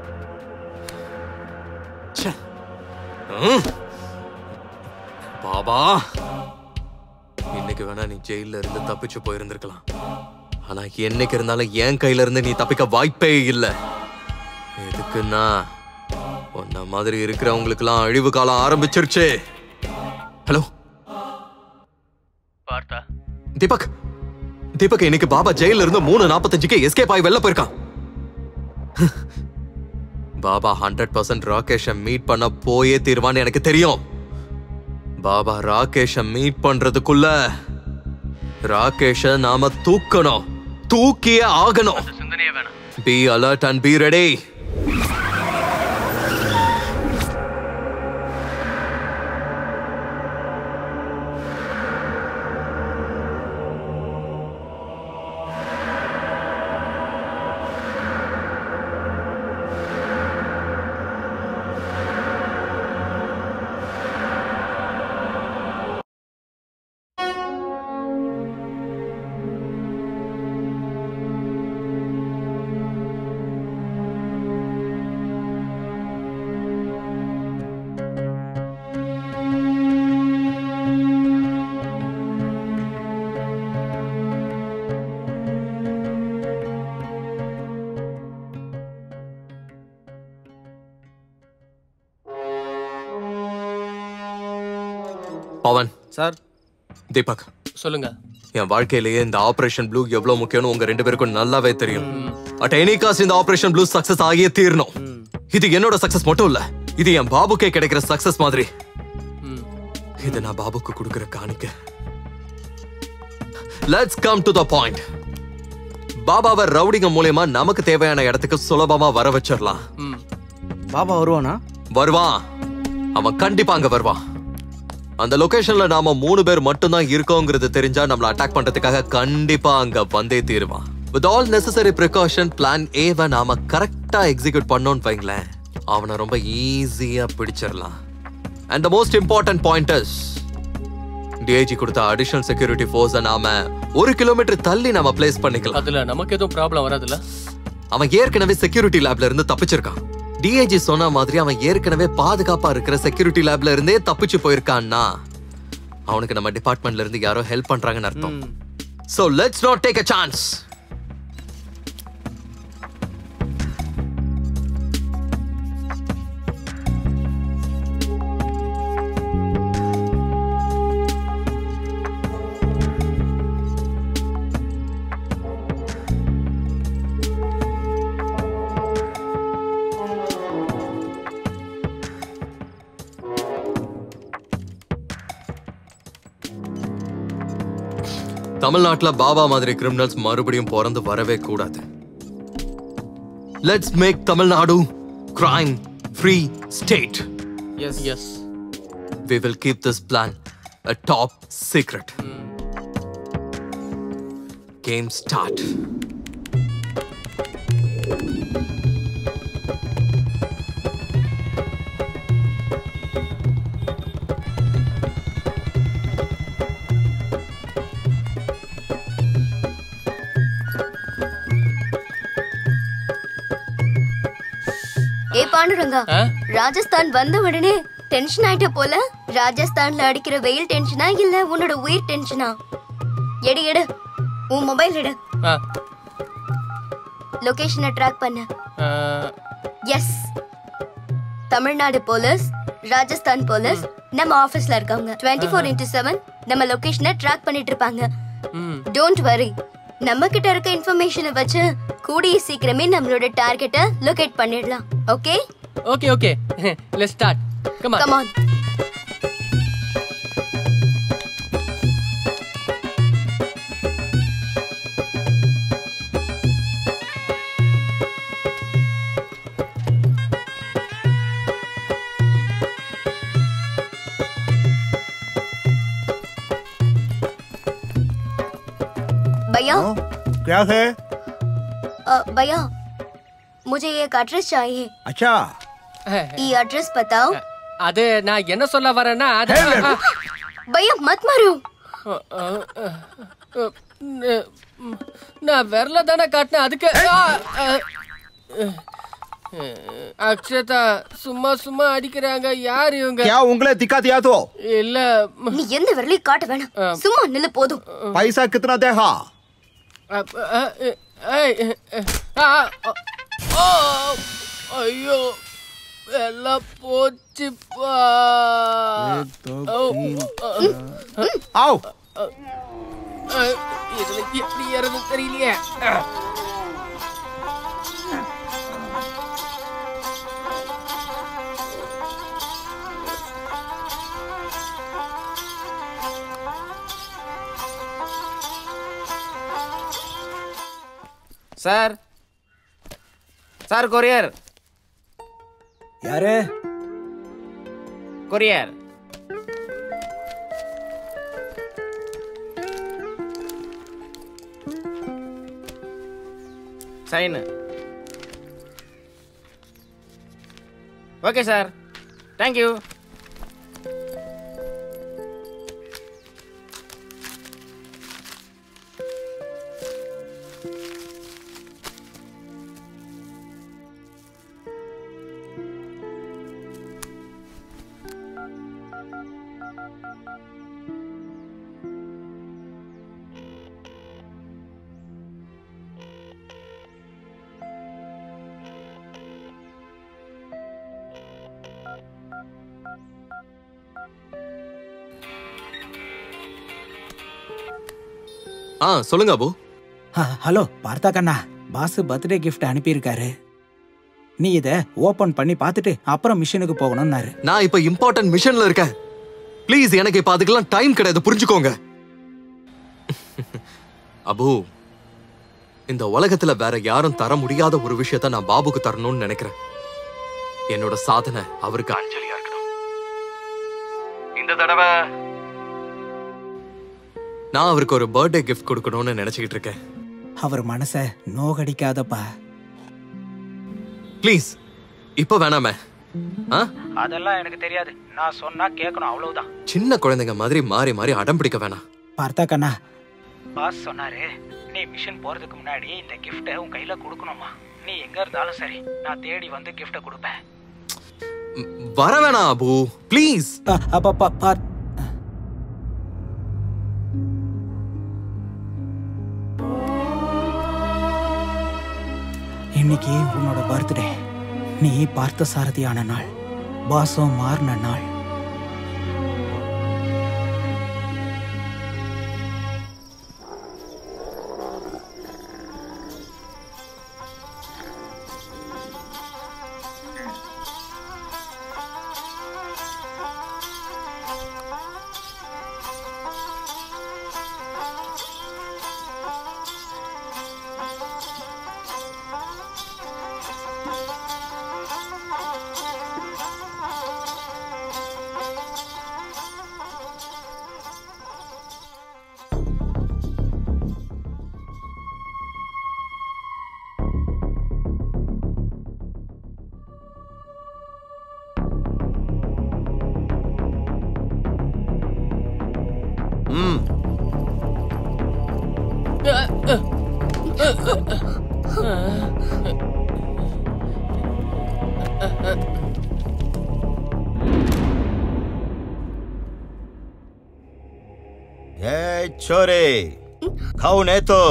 Baba இன்னைக்கு வேணா நீ ஜெயில இருந்து தப்பிச்சு போயிருந்திருக்கலாம் ஆனா என்னைக்கு இருந்தாலும் என் கையில இருந்து நீ தப்பிக்க வாய்ப்பே இல்ல எதுக்குன்னா உன்ன மாதிரி இருக்கிறவங்களுக்கெல்லாம் அழிவு காலம் ஆரம்பிச்சிருச்சு ஹலோ பார்த்தா தீபக் தீபக் இன்னைக்கு பாபா ஜெயில இருந்து மூணு நாற்பத்தஞ்சுக்கு எஸ்கேப் ஆகி வெளில போயிருக்கான் பாபா ஹண்ட்ரட் பர்சன்ட் ராகேஷை மீட் பண்ண போயே தீர்வான்னு எனக்கு தெரியும் பாபா ராகேஷை மீட் பண்றதுக்குள்ள ராகேஷ நாம தூக்கணும் தூக்கியே ஆகணும் சிந்தனையே வேணாம் be alert and be ready Pavan sir Deepak சொல்லுங்க என் வாழ்க்கையிலேயே இந்த ஆபரேஷன் ப்ளூ எவ்வளவு முக்கியம்னு உங்க ரெண்டு பேருக்கும் நல்லாவே தெரியும் அட் எனி காஸ்ட் இந்த ஆபரேஷன் ப்ளூ சக்சஸ் ஆகியே தீரணும் இது என்னோட சக்சஸ் மட்டும் இல்ல இது என் பாபுக்கே கிடைக்கிற சக்சஸ் மாதிரி இது நான் பாபுக்கு கொடுக்கிற காணிக்க let's come to the point பாபாவை ரவுடிங்க மூலியமா நமக்கு தேவையான இடத்துக்கு சுலபமா வர வச்சிடலாம் பாபா வருவானா வருவான் அவன் கண்டிப்பா அங்க வருவான் அந்த லொகேஷன்ல நாம மூணு பேர் மட்டும்தான் இருக்கோங்கிறது தெரிஞ்சா நம்மள அட்டாக் பண்றதுக்காக கண்டிப்பா அங்க வந்தே தீருவான் with all necessary precaution plan ஏவை நாம கரெக்டா எக்ஸிக்யூட் பண்ணோம்னு வைங்களேன் அவனை ரொம்ப ஈஸியா பிடிச்சிடலாம் and the most important pointers DIG கொடுத்த அடிஷனல் செக்யூரிட்டி ஃபோர்ஸை நாம ஒரு கிலோமீட்டர் தள்ளி நாம பிளேஸ் பண்ணிக்கலாம் அதுல நமக்கு எதுவும் ப்ராப்ளம் வராதுல்ல அவன் ஏற்கனவே செக்யூரிட்டி லேப்ல இருந்து தப்பிச்சிருக்கான் டிஐஜி சொன்ன மாதிரி அவன் ஏற்கனவே பாதுகாப்பா இருக்கிற செக்யூரிட்டி லேப்ல இருந்தே தப்பிச்சு போயிருக்கான்னா அவனுக்கு நம்ம டிபார்ட்மெண்ட்ல இருந்து யாரோ ஹெல்ப் பண்றாங்கன்னு அர்த்தம் so let's not take a chance தமிழ்நாட்டுல பாபா மாதிரி கிரிமினல்ஸ் மறுபடியும் பிறந்து வரவே கூடாது let's make Tamil Nadu crime free state yes yes we will keep this plan a top secret game start ஏ பாண்டுரங்கா ராஜஸ்தான் வந்த உடனே டென்ஷன் ஆயிட்ட போல ராஜஸ்தான்ல அடிக்கிற வெயில் டென்ஷனா இல்ல உன்னோட உயிர் டென்ஷனா எடு எடு உன் மொபைல் எடு ஆ, லொகேஷனை ட்ராக் பண்ணு ஆ, yes Tamil Nadu police Rajasthan police நம்ம ஆபீஸ்ல இருக்கவங்க டுவெண்ட்டி ஃபோர் இன்டூ செவன் நம்ம லொகேஷனை ட்ராக் பண்ணிட்டு இருப்பாங்க ம். டோன்ட் வரி நம்ம கிட்ட இருக்க இன்ஃபர்மேஷனை வச்சு கூடிய சீக்கிரமே நம்மளோட டார்கெட்டை லொகேட் பண்ணிடலாம் okay okay okay let's start come come on भैया क्या है अ, भैया मुझे एक एड्रेस चाहिए अच्छा ये एड्रेस बताओ அது நான் என்ன சொல்ல வரேன்னா அது भैया मत मारो நான் விரல தானே காட்டினேன் அதுக்கு ஆ, ஆ, அக்ஷதா சும்மா சும்மா அடிக்கிறாங்க யார் இவங்க क्या उंगली दिखा दिया तो இல்ல நீ எந்த விரலையும் காட்ட வேணாம் சும்மா நில்லு போதும் पैसा कितना देगा அப்ப, அ, அ, ஐய், ஆ, ஆ, ஆ, ஐயோ எல்லாம் போச்சுப்பா ஓ, அ, आओ அ, இதுல எப்படி ஏறது தெரியலையே அ. சார் சார் கொரியர் யாரு courier sign okay sir thank you ஆ சொல்லுங்க அபு ஆ, ஹலோ பார்த்தா கண்ணா பாஸ் பர்த்டே கிஃப்ட் அனுப்பியிருக்காரு நீ இத ஓபன் பண்ணி பார்த்துட்டு அப்புறம் மிஷினுக்கு போகணும்னாரு நான் இப்ப இம்பார்ட்டன்ட் மிஷன்ல இருக்கேன் ப்ளீஸ் எனக்கு இப்ப அதுக்கெல்லாம் டைம் கிடையாது புரிஞ்சுக்கோங்க அபு இந்த உலகத்துல வேற யாரும் தர முடியாத ஒரு விஷயத்த நான் பாபுக்கு தரணும்னு நினைக்கிறேன் என்னோட சாதனை அவருக்கு அஞ்சலியா இருக்கணும் இந்த இந்த தடவை நான் அவருக்கு ஒரு பர்த்டே கிஃப்ட் கொடுக்கணும்னு நினைச்சுக்கிட்டு இருக்கேன் அவர் மனசை நோகடிக்காதப்பா ப்ளீஸ் இப்போ வேணாமே ஆ அதெல்லாம் எனக்கு தெரியாது நான் சொன்னா கேட்கணும் அவ்வளவுதான் சின்ன குழந்தைங்க மாதிரி மாறி மாறி அடம் பிடிக்க வேணாம் பார்த்தா கண்ணா பாஸ் சொன்னாரு நீ மிஷன் போறதுக்கு முன்னாடி இந்த கிஃப்ட்டை உன் கையில கொடுக்கணுமா நீ எங்க இருந்தாலும் சரி நான் தேடி வந்து கிஃப்ட்டை கொடுப்பேன் வர வேணாம் அபு ப்ளீஸ் அப்பா பா பா இன்னைக்கு உன்னோட பர்த்டே நீ பார்த்த சாரதியான நாள் பாசம் மாறின நாள் ம் ए छोरे कौन है तो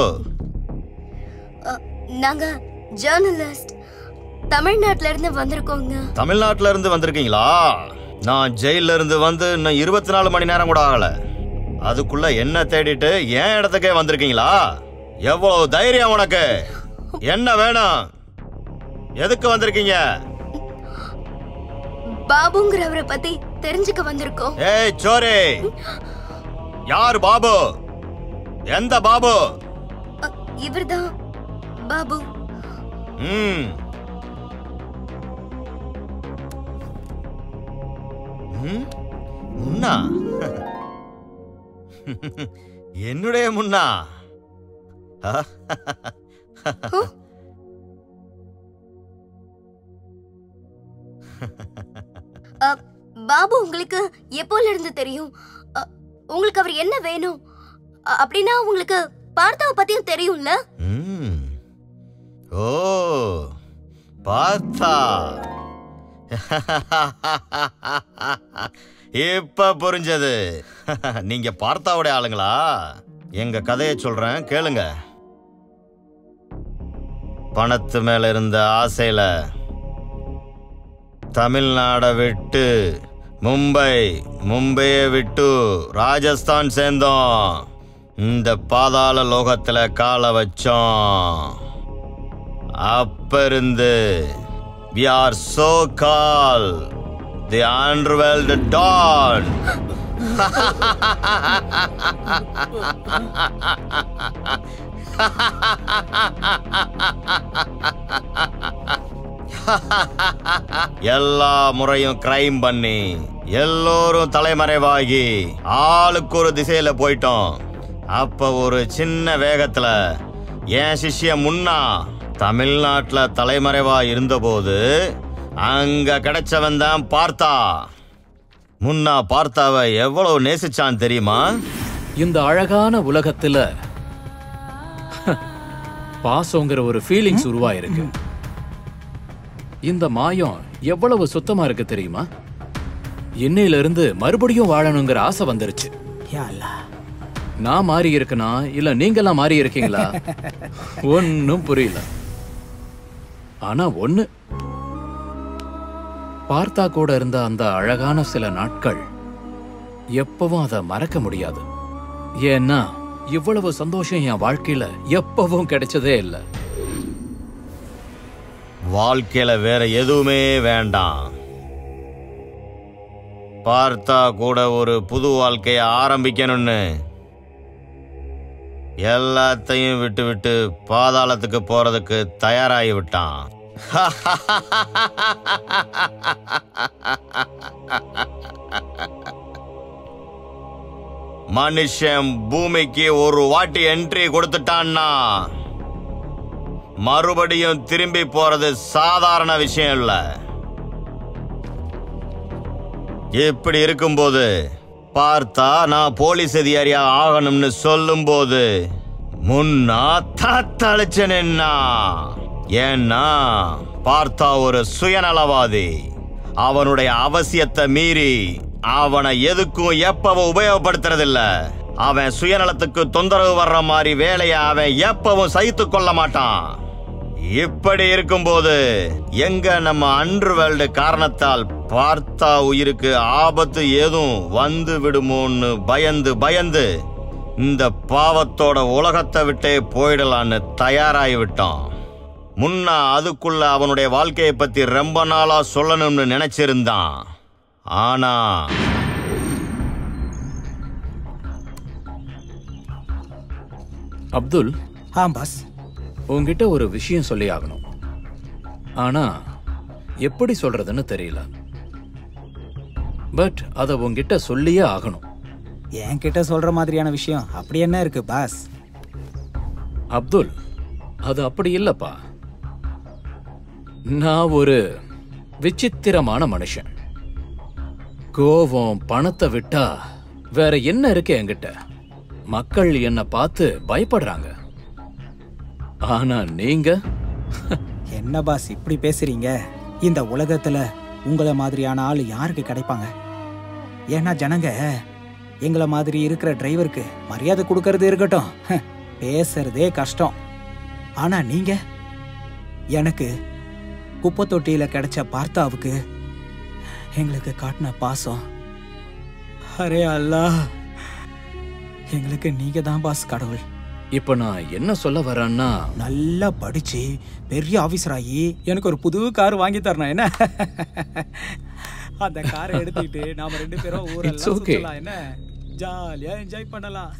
நாங்க ஜேர்னலிஸ்ட் தமிழ்நாட்டுல இருந்து வந்திருக்கோங்க தமிழ்நாட்டுல இருந்து வந்திருக்கீங்களா நான் ஜெயில இருந்து வந்து இன்னும் இருபத்தி நாலு மணி நேரம் கூட ஆகல அதுக்குள்ள என்ன தேடிட்டு என் இடத்துக்கே வந்திருக்கீங்களா எவ்வளவு தைரியம் உனக்கு என்ன வேணும் எதுக்கு வந்திருக்கீங்க பாபுங்கிறவரை பத்தி தெரிஞ்சுக்க வந்திருக்கோம் ஏய் சோரே யார் பாபு எந்த பாபு இவர்தான் பாபு ம் ம்? முன்னா என்னுடைய முன்னா அ, பாபு உங்களுக்கு எப்போல இருந்து தெரியும் அ, உங்களுக்கு அவர் என்ன வேணும் அ, அப்படின்னா உங்களுக்கு பார்த்தாவை பத்தியும் தெரியும்ல ம். ஓ பார்த்தா இப்ப புரிஞ்சது நீங்க பார்த்தாவுடைய ஆளுங்களா எங்க கதையை சொல்றேன் கேளுங்க பணத்து மேல இருந்த ஆசையில தமிழ்நாடை விட்டு மும்பை மும்பையை விட்டு ராஜஸ்தான் சேர்ந்தோம் இந்த பாதாள லோகத்துல காலை வச்சோம் அப்ப இருந்து we are so called the underworld don எல்லா முறையும் கிரைம் பண்ணி எல்லோரும் தலைமறைவாகி ஆளுக்கு ஒரு திசையில போயிட்டோம் அப்ப ஒரு சின்ன வேகத்துல என் சிஷ்ய முன்னா தமிழ்நாட்டுல தலைமறைவா இருந்தபோது அங்க கிடைச்சவன் தான் பார்த்தா முன்னா பார்த்தாவ எவ்வளவு நேசிச்சான் தெரியுமா இந்த அழகான உலகத்துல பாசங்கிற ஒரு ஃபீலிங்ஸ் உருவாயிருக்கு இந்த மாயம் எவ்வளவு சுத்தமா இருக்கு தெரியுமா இன்னையில இருந்து மறுபடியும் வாழணுங்கிற ஆசை வந்துருச்சு யா அல்லாஹ். நான் மாறி இருக்கனா இல்ல நீங்கெல்லாம் மாறி இருக்கீங்களா ஒன்னும் புரியல ஆனா ஒண்ணு பார்த்தா கூட இருந்த அந்த அழகான சில நாட்கள் எப்பவும் அதை மறக்க முடியாது ஏன்னா இவ்வளவு சந்தோஷம் என் வாழ்க்கையில எப்பவும் கிடைச்சதே இல்லை வாழ்க்கையில வேற எதுவுமே வேண்டாம் பார்த்தா கூட ஒரு புது வாழ்க்கைய ஆரம்பிக்கணும்னு எல்லாத்தையும் விட்டு விட்டு பாதாளத்துக்கு போறதுக்கு தயாராகி விட்டான் மனுஷன் பூமிக்கு ஒரு வாட்டி என்ட்ரி கொடுத்துட்டான்னா மறுபடியும் திரும்பி போறது சாதாரண விஷயம் இல்ல இப்படி இருக்கும்போது பார்த்தா நான் போலீஸ் அதிகாரியா ஆகணும்னு சொல்லும்போது முன்னா தத்தளிச்சனா ஏன்னா பார்த்தா ஒரு சுயநலவாதி அவனுடைய அவசியத்தை மீறி அவனை எதுக்கும் எப்பவும் உபயோகப்படுத்துறதில்ல அவன் சுயநலத்துக்கு தொந்தரவு வர்ற மாதிரி வேலையை அவன் எப்பவும் சகித்து கொள்ள மாட்டான் இப்படி இருக்கும்போது எங்க நம்ம அன்று வேல்டு காரணத்தால் பார்த்தா உயிருக்கு ஆபத்து ஏதும் வந்து விடுமோன்னு பயந்து பயந்து இந்த பாவத்தோட உலகத்தை விட்டே போயிடலான்னு தயாராகி விட்டான் முன்னா அதுக்குள்ள அவனுடைய வாழ்க்கையை பத்தி ரொம்ப நாளா சொல்லணும்னு நினைச்சிருந்தான் ஆனா அப்துல் ஆ பாஸ் உன்கிட்ட ஒரு விஷயம் சொல்லி ஆகணும் ஆனா எப்படி சொல்றதுன்னு தெரியல பட் அத உன்கிட்ட சொல்லியே ஆகணும் என்கிட்ட சொல்ற மாதிரியான விஷயம் அப்படி என்ன இருக்கு பாஸ் அப்துல் அது அப்படி இல்லப்பா நான் ஒரு விசித்திரமான மனுஷன் கோவம் பணத்தை விட்டா வேற என்ன இருக்கு என்கிட்ட மக்கள் என்ன பார்த்து பயப்படுறாங்க ஆனா நீங்க என்ன பாஸ் இப்படி பேசுறீங்க இந்த உலகத்துல உங்களை மாதிரியான ஆள் யாருக்கு கிடைப்பாங்க ஏன்னா ஜனங்க எங்களை மாதிரி இருக்கிற டிரைவருக்கு மரியாதை கொடுக்கறது இருக்கட்டும் ஹ, பேசுறதே கஷ்டம் ஆனா நீங்க எனக்கு குப்பை தொட்டியில கிடைச்ச பார்த்தாவுக்கு எங்களுக்கு காட்டின பாசம் அரே அல்லா எங்களுக்கு நீங்க தான் பாஸ் கடவுள் இப்ப நான் என்ன சொல்ல வரேன்னா நல்லா படிச்சு பெரிய ஆபீசர் ஆகி எனக்கு ஒரு புது கார் வாங்கி தரணும் என்ன அந்த காரை எடுத்துக்கிட்டு நாம ரெண்டு பேரும் It's ஊரெல்லாம் okay. சுத்தலாம் என்ன ஜாலியா என்ஜாய் பண்ணலாம்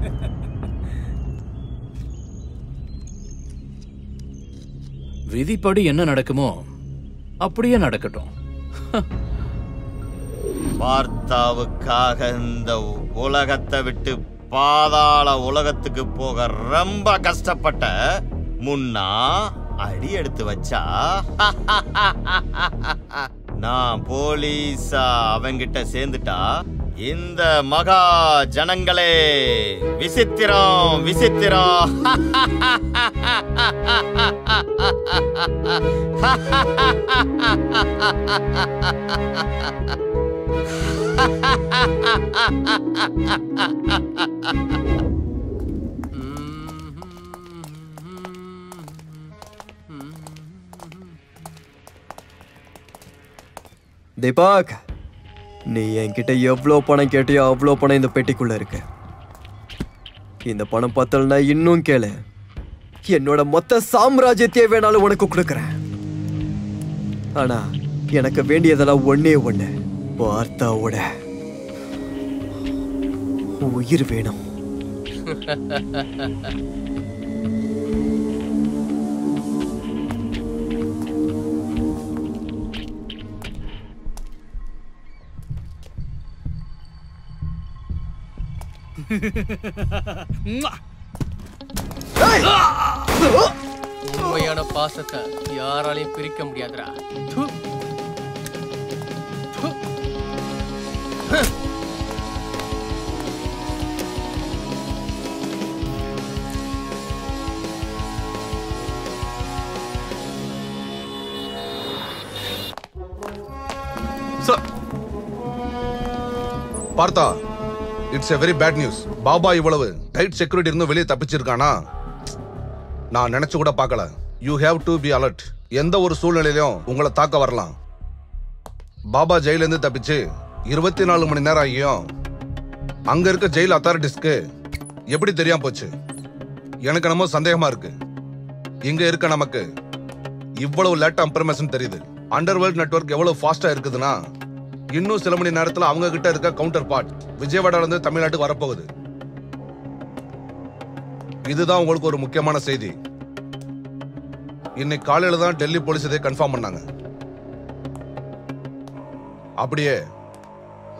விதிப்படி என்ன நடக்குமோ அப்படியே நடக்கட்டும் வார்த்தாவுக்காக இந்த உலகத்தை விட்டு பாதாள உலகத்துக்கு போக ரொம்ப கஷ்டப்பட்ட முன்னா அடி எடுத்து வச்சா நான் போலீஸா அவங்கிட்ட சேர்ந்துட்டா இந்த மகா ஜனங்களே விசித்திரம் விசித்திரம் தீபாக் நீ என்கிட்ட எவ்வளோ பணம் கேட்டியோ அவ்வளோ பணம் இந்த பெட்டிக்குள்ள இருக்கு இந்த பணம் பத்தலனா இன்னும் கேளு என்னோட மொத்த சாம்ராஜ்யத்தையே வேணாலும் உனக்கு கொடுக்குறேன் ஆனா எனக்கு வேண்டியதெல்லாம் ஒண்ணே ஒண்ணு பார்த்தாவோட உயிர் வேணும் உண்மையான பாசத்தை யாராலையும் பிரிக்க முடியாதுடா து. து. ஹ். பார்த்தா it's a very bad news Baba இவ்வளவு டைட் செக்யூரிட்டி இருந்தும் வெளியே தப்பிச்சிருக்கானா நான் நினைச்சு கூட பார்க்கல you have to be alert எந்த ஒரு சூழ்நிலையிலும் உங்களை தாக்க வரலாம் பாபா ஜெயில இருந்து தப்பிச்சு இருபத்தி நாலு மணி நேரம் ஆகியும் அங்க இருக்க ஜெயில் அத்தாரிட்டிஸ்க்கு எப்படி தெரியாம போச்சு எனக்கு என்னமோ சந்தேகமா இருக்கு இங்க இருக்க நமக்கு இவ்வளவு லேட்டா இன்ஃபர்மேஷன் தெரியுது அண்டர்வேர்ல்ட் நெட்வொர்க் எவ்வளவு ஃபாஸ்டா இருக்குதுன்னா இன்னும் சில மணி நேரத்துல அவங்க கிட்ட இருக்க கவுண்டர் பார்ட் விஜயவாடால இருந்து தமிழ்நாட்டுக்கு வரப்போகுது இதுதான் உங்களுக்கு ஒரு முக்கியமான செய்தி இன்னைக்கு காலையில தான் டெல்லி போலீஸ் இதை கன்ஃபார்ம் பண்ணாங்க அப்படியே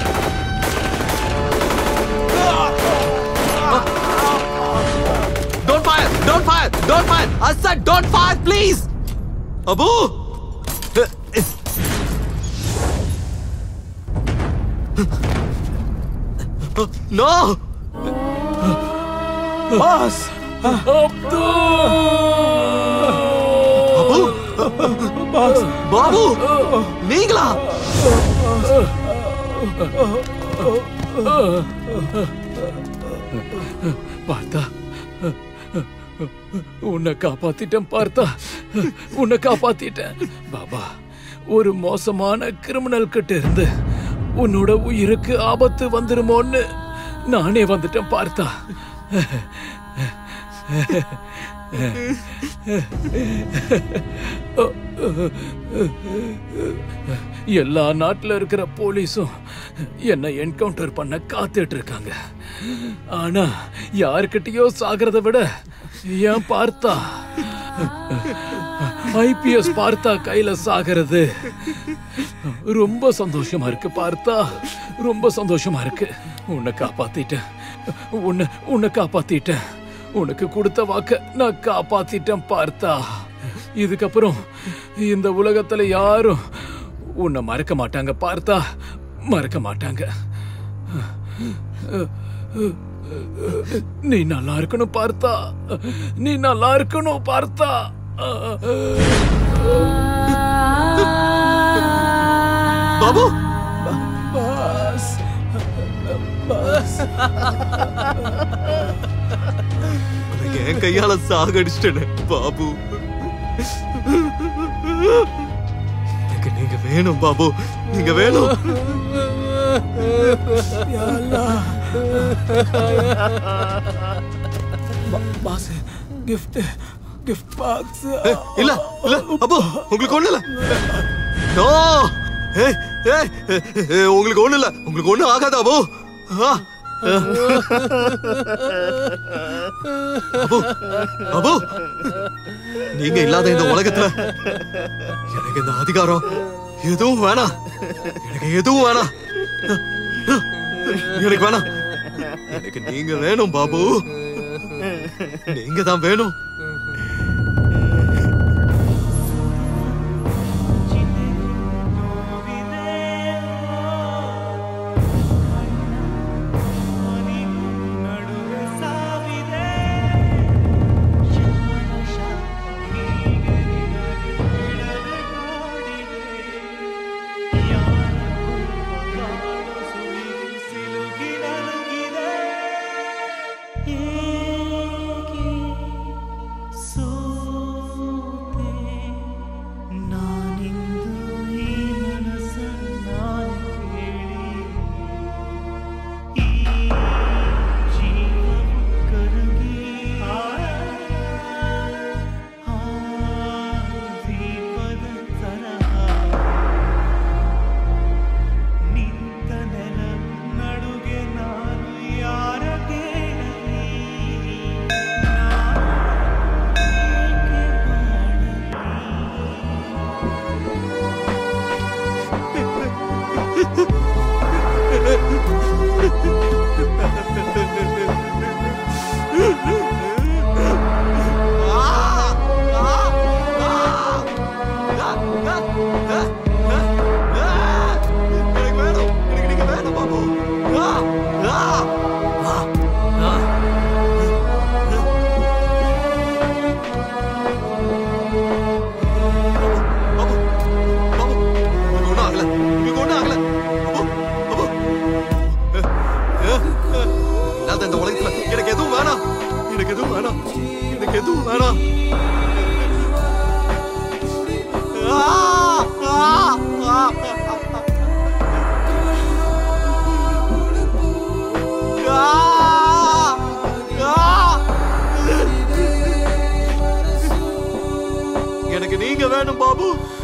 I said don't fire, please. Abu. No. Boss. Abu boss Babu நீங்களா பார்த்தா உன்னை காப்பாத்திட்டேன் பார்த்தா உன்னை காப்பாத்திட்டேன் பாபா ஒரு மோசமான கிரிமினல் கிட்ட இருந்து உன்னோட உயிருக்கு ஆபத்து வந்துருமோன்னு நானே வந்துட்டேன் பார்த்தா எல்லா நாட்டுல இருக்கிற போலீஸும் என்னை என்கவுண்டர் பண்ண காத்துட்டு இருக்காங்க ஆனா யாருக்கிட்டயோ சாகிறத விட ஏன் பார்த்தா ஐபிஎஸ் பார்த்தா கையில சாகிறது ரொம்ப சந்தோஷமா இருக்கு பார்த்தா ரொம்ப சந்தோஷமா இருக்கு உன்னை காப்பாத்திட்டேன் உன்னை உன்னை காப்பாத்திட்டேன் உனக்கு கொடுத்த வாக்க நான் காப்பாத்திட்டேன் பார்த்தா இதுக்கப்புறம் இந்த உலகத்துல யாரும் உன்னை மறக்க மாட்டாங்க பார்த்தா மறக்க மாட்டாங்க நீ நல்லா இருக்கணும் பார்த்தா நீ நல்லா இருக்கணும் பார்த்தா பாபு பாஸ் பாஸ் உனக்கு என் கையால சாகடிச்சிட்டேன் பாபு எனக்கு நீங்க வேணும் பாபு நீங்க வேணும் யா அல்லாஹ். பா- பாஸ் கிஃப்ட் கிஃப்ட் பாக்ஸ் இல்ல இல்ல அப்போ உங்களுக்கு ஒண்ணு இல்ல நோ ஏய் ஏய் ஏய், உங்களுக்கு ஒண்ணு இல்ல உங்களுக்கு ஒண்ணு ஆகாது அபு ஆ. அபு அபு நீங்க இல்லாத இந்த உலகத்துல எனக்கு இந்த அதிகாரம் எதுவும் வேணாம் எனக்கு எதுவும் வேணாம் எனக்கு வேணாம் எனக்கு நீங்க வேணும் பாபு நீங்க தான் வேணும் ஒண்ணும் ஆகல உங்களுக்கு ஒண்ணும் ஆகல அபு அபு இல்லாத இந்த உலகத்துல எனக்கு எதுவும் வேணாம் எனக்கு எதுவும் வேணாம் எனக்கு எதுவும் வேணாம் ஆ, ஆ, ஆ. ஆ, ஆ. எனக்கு நீங்க வேணும் பாபு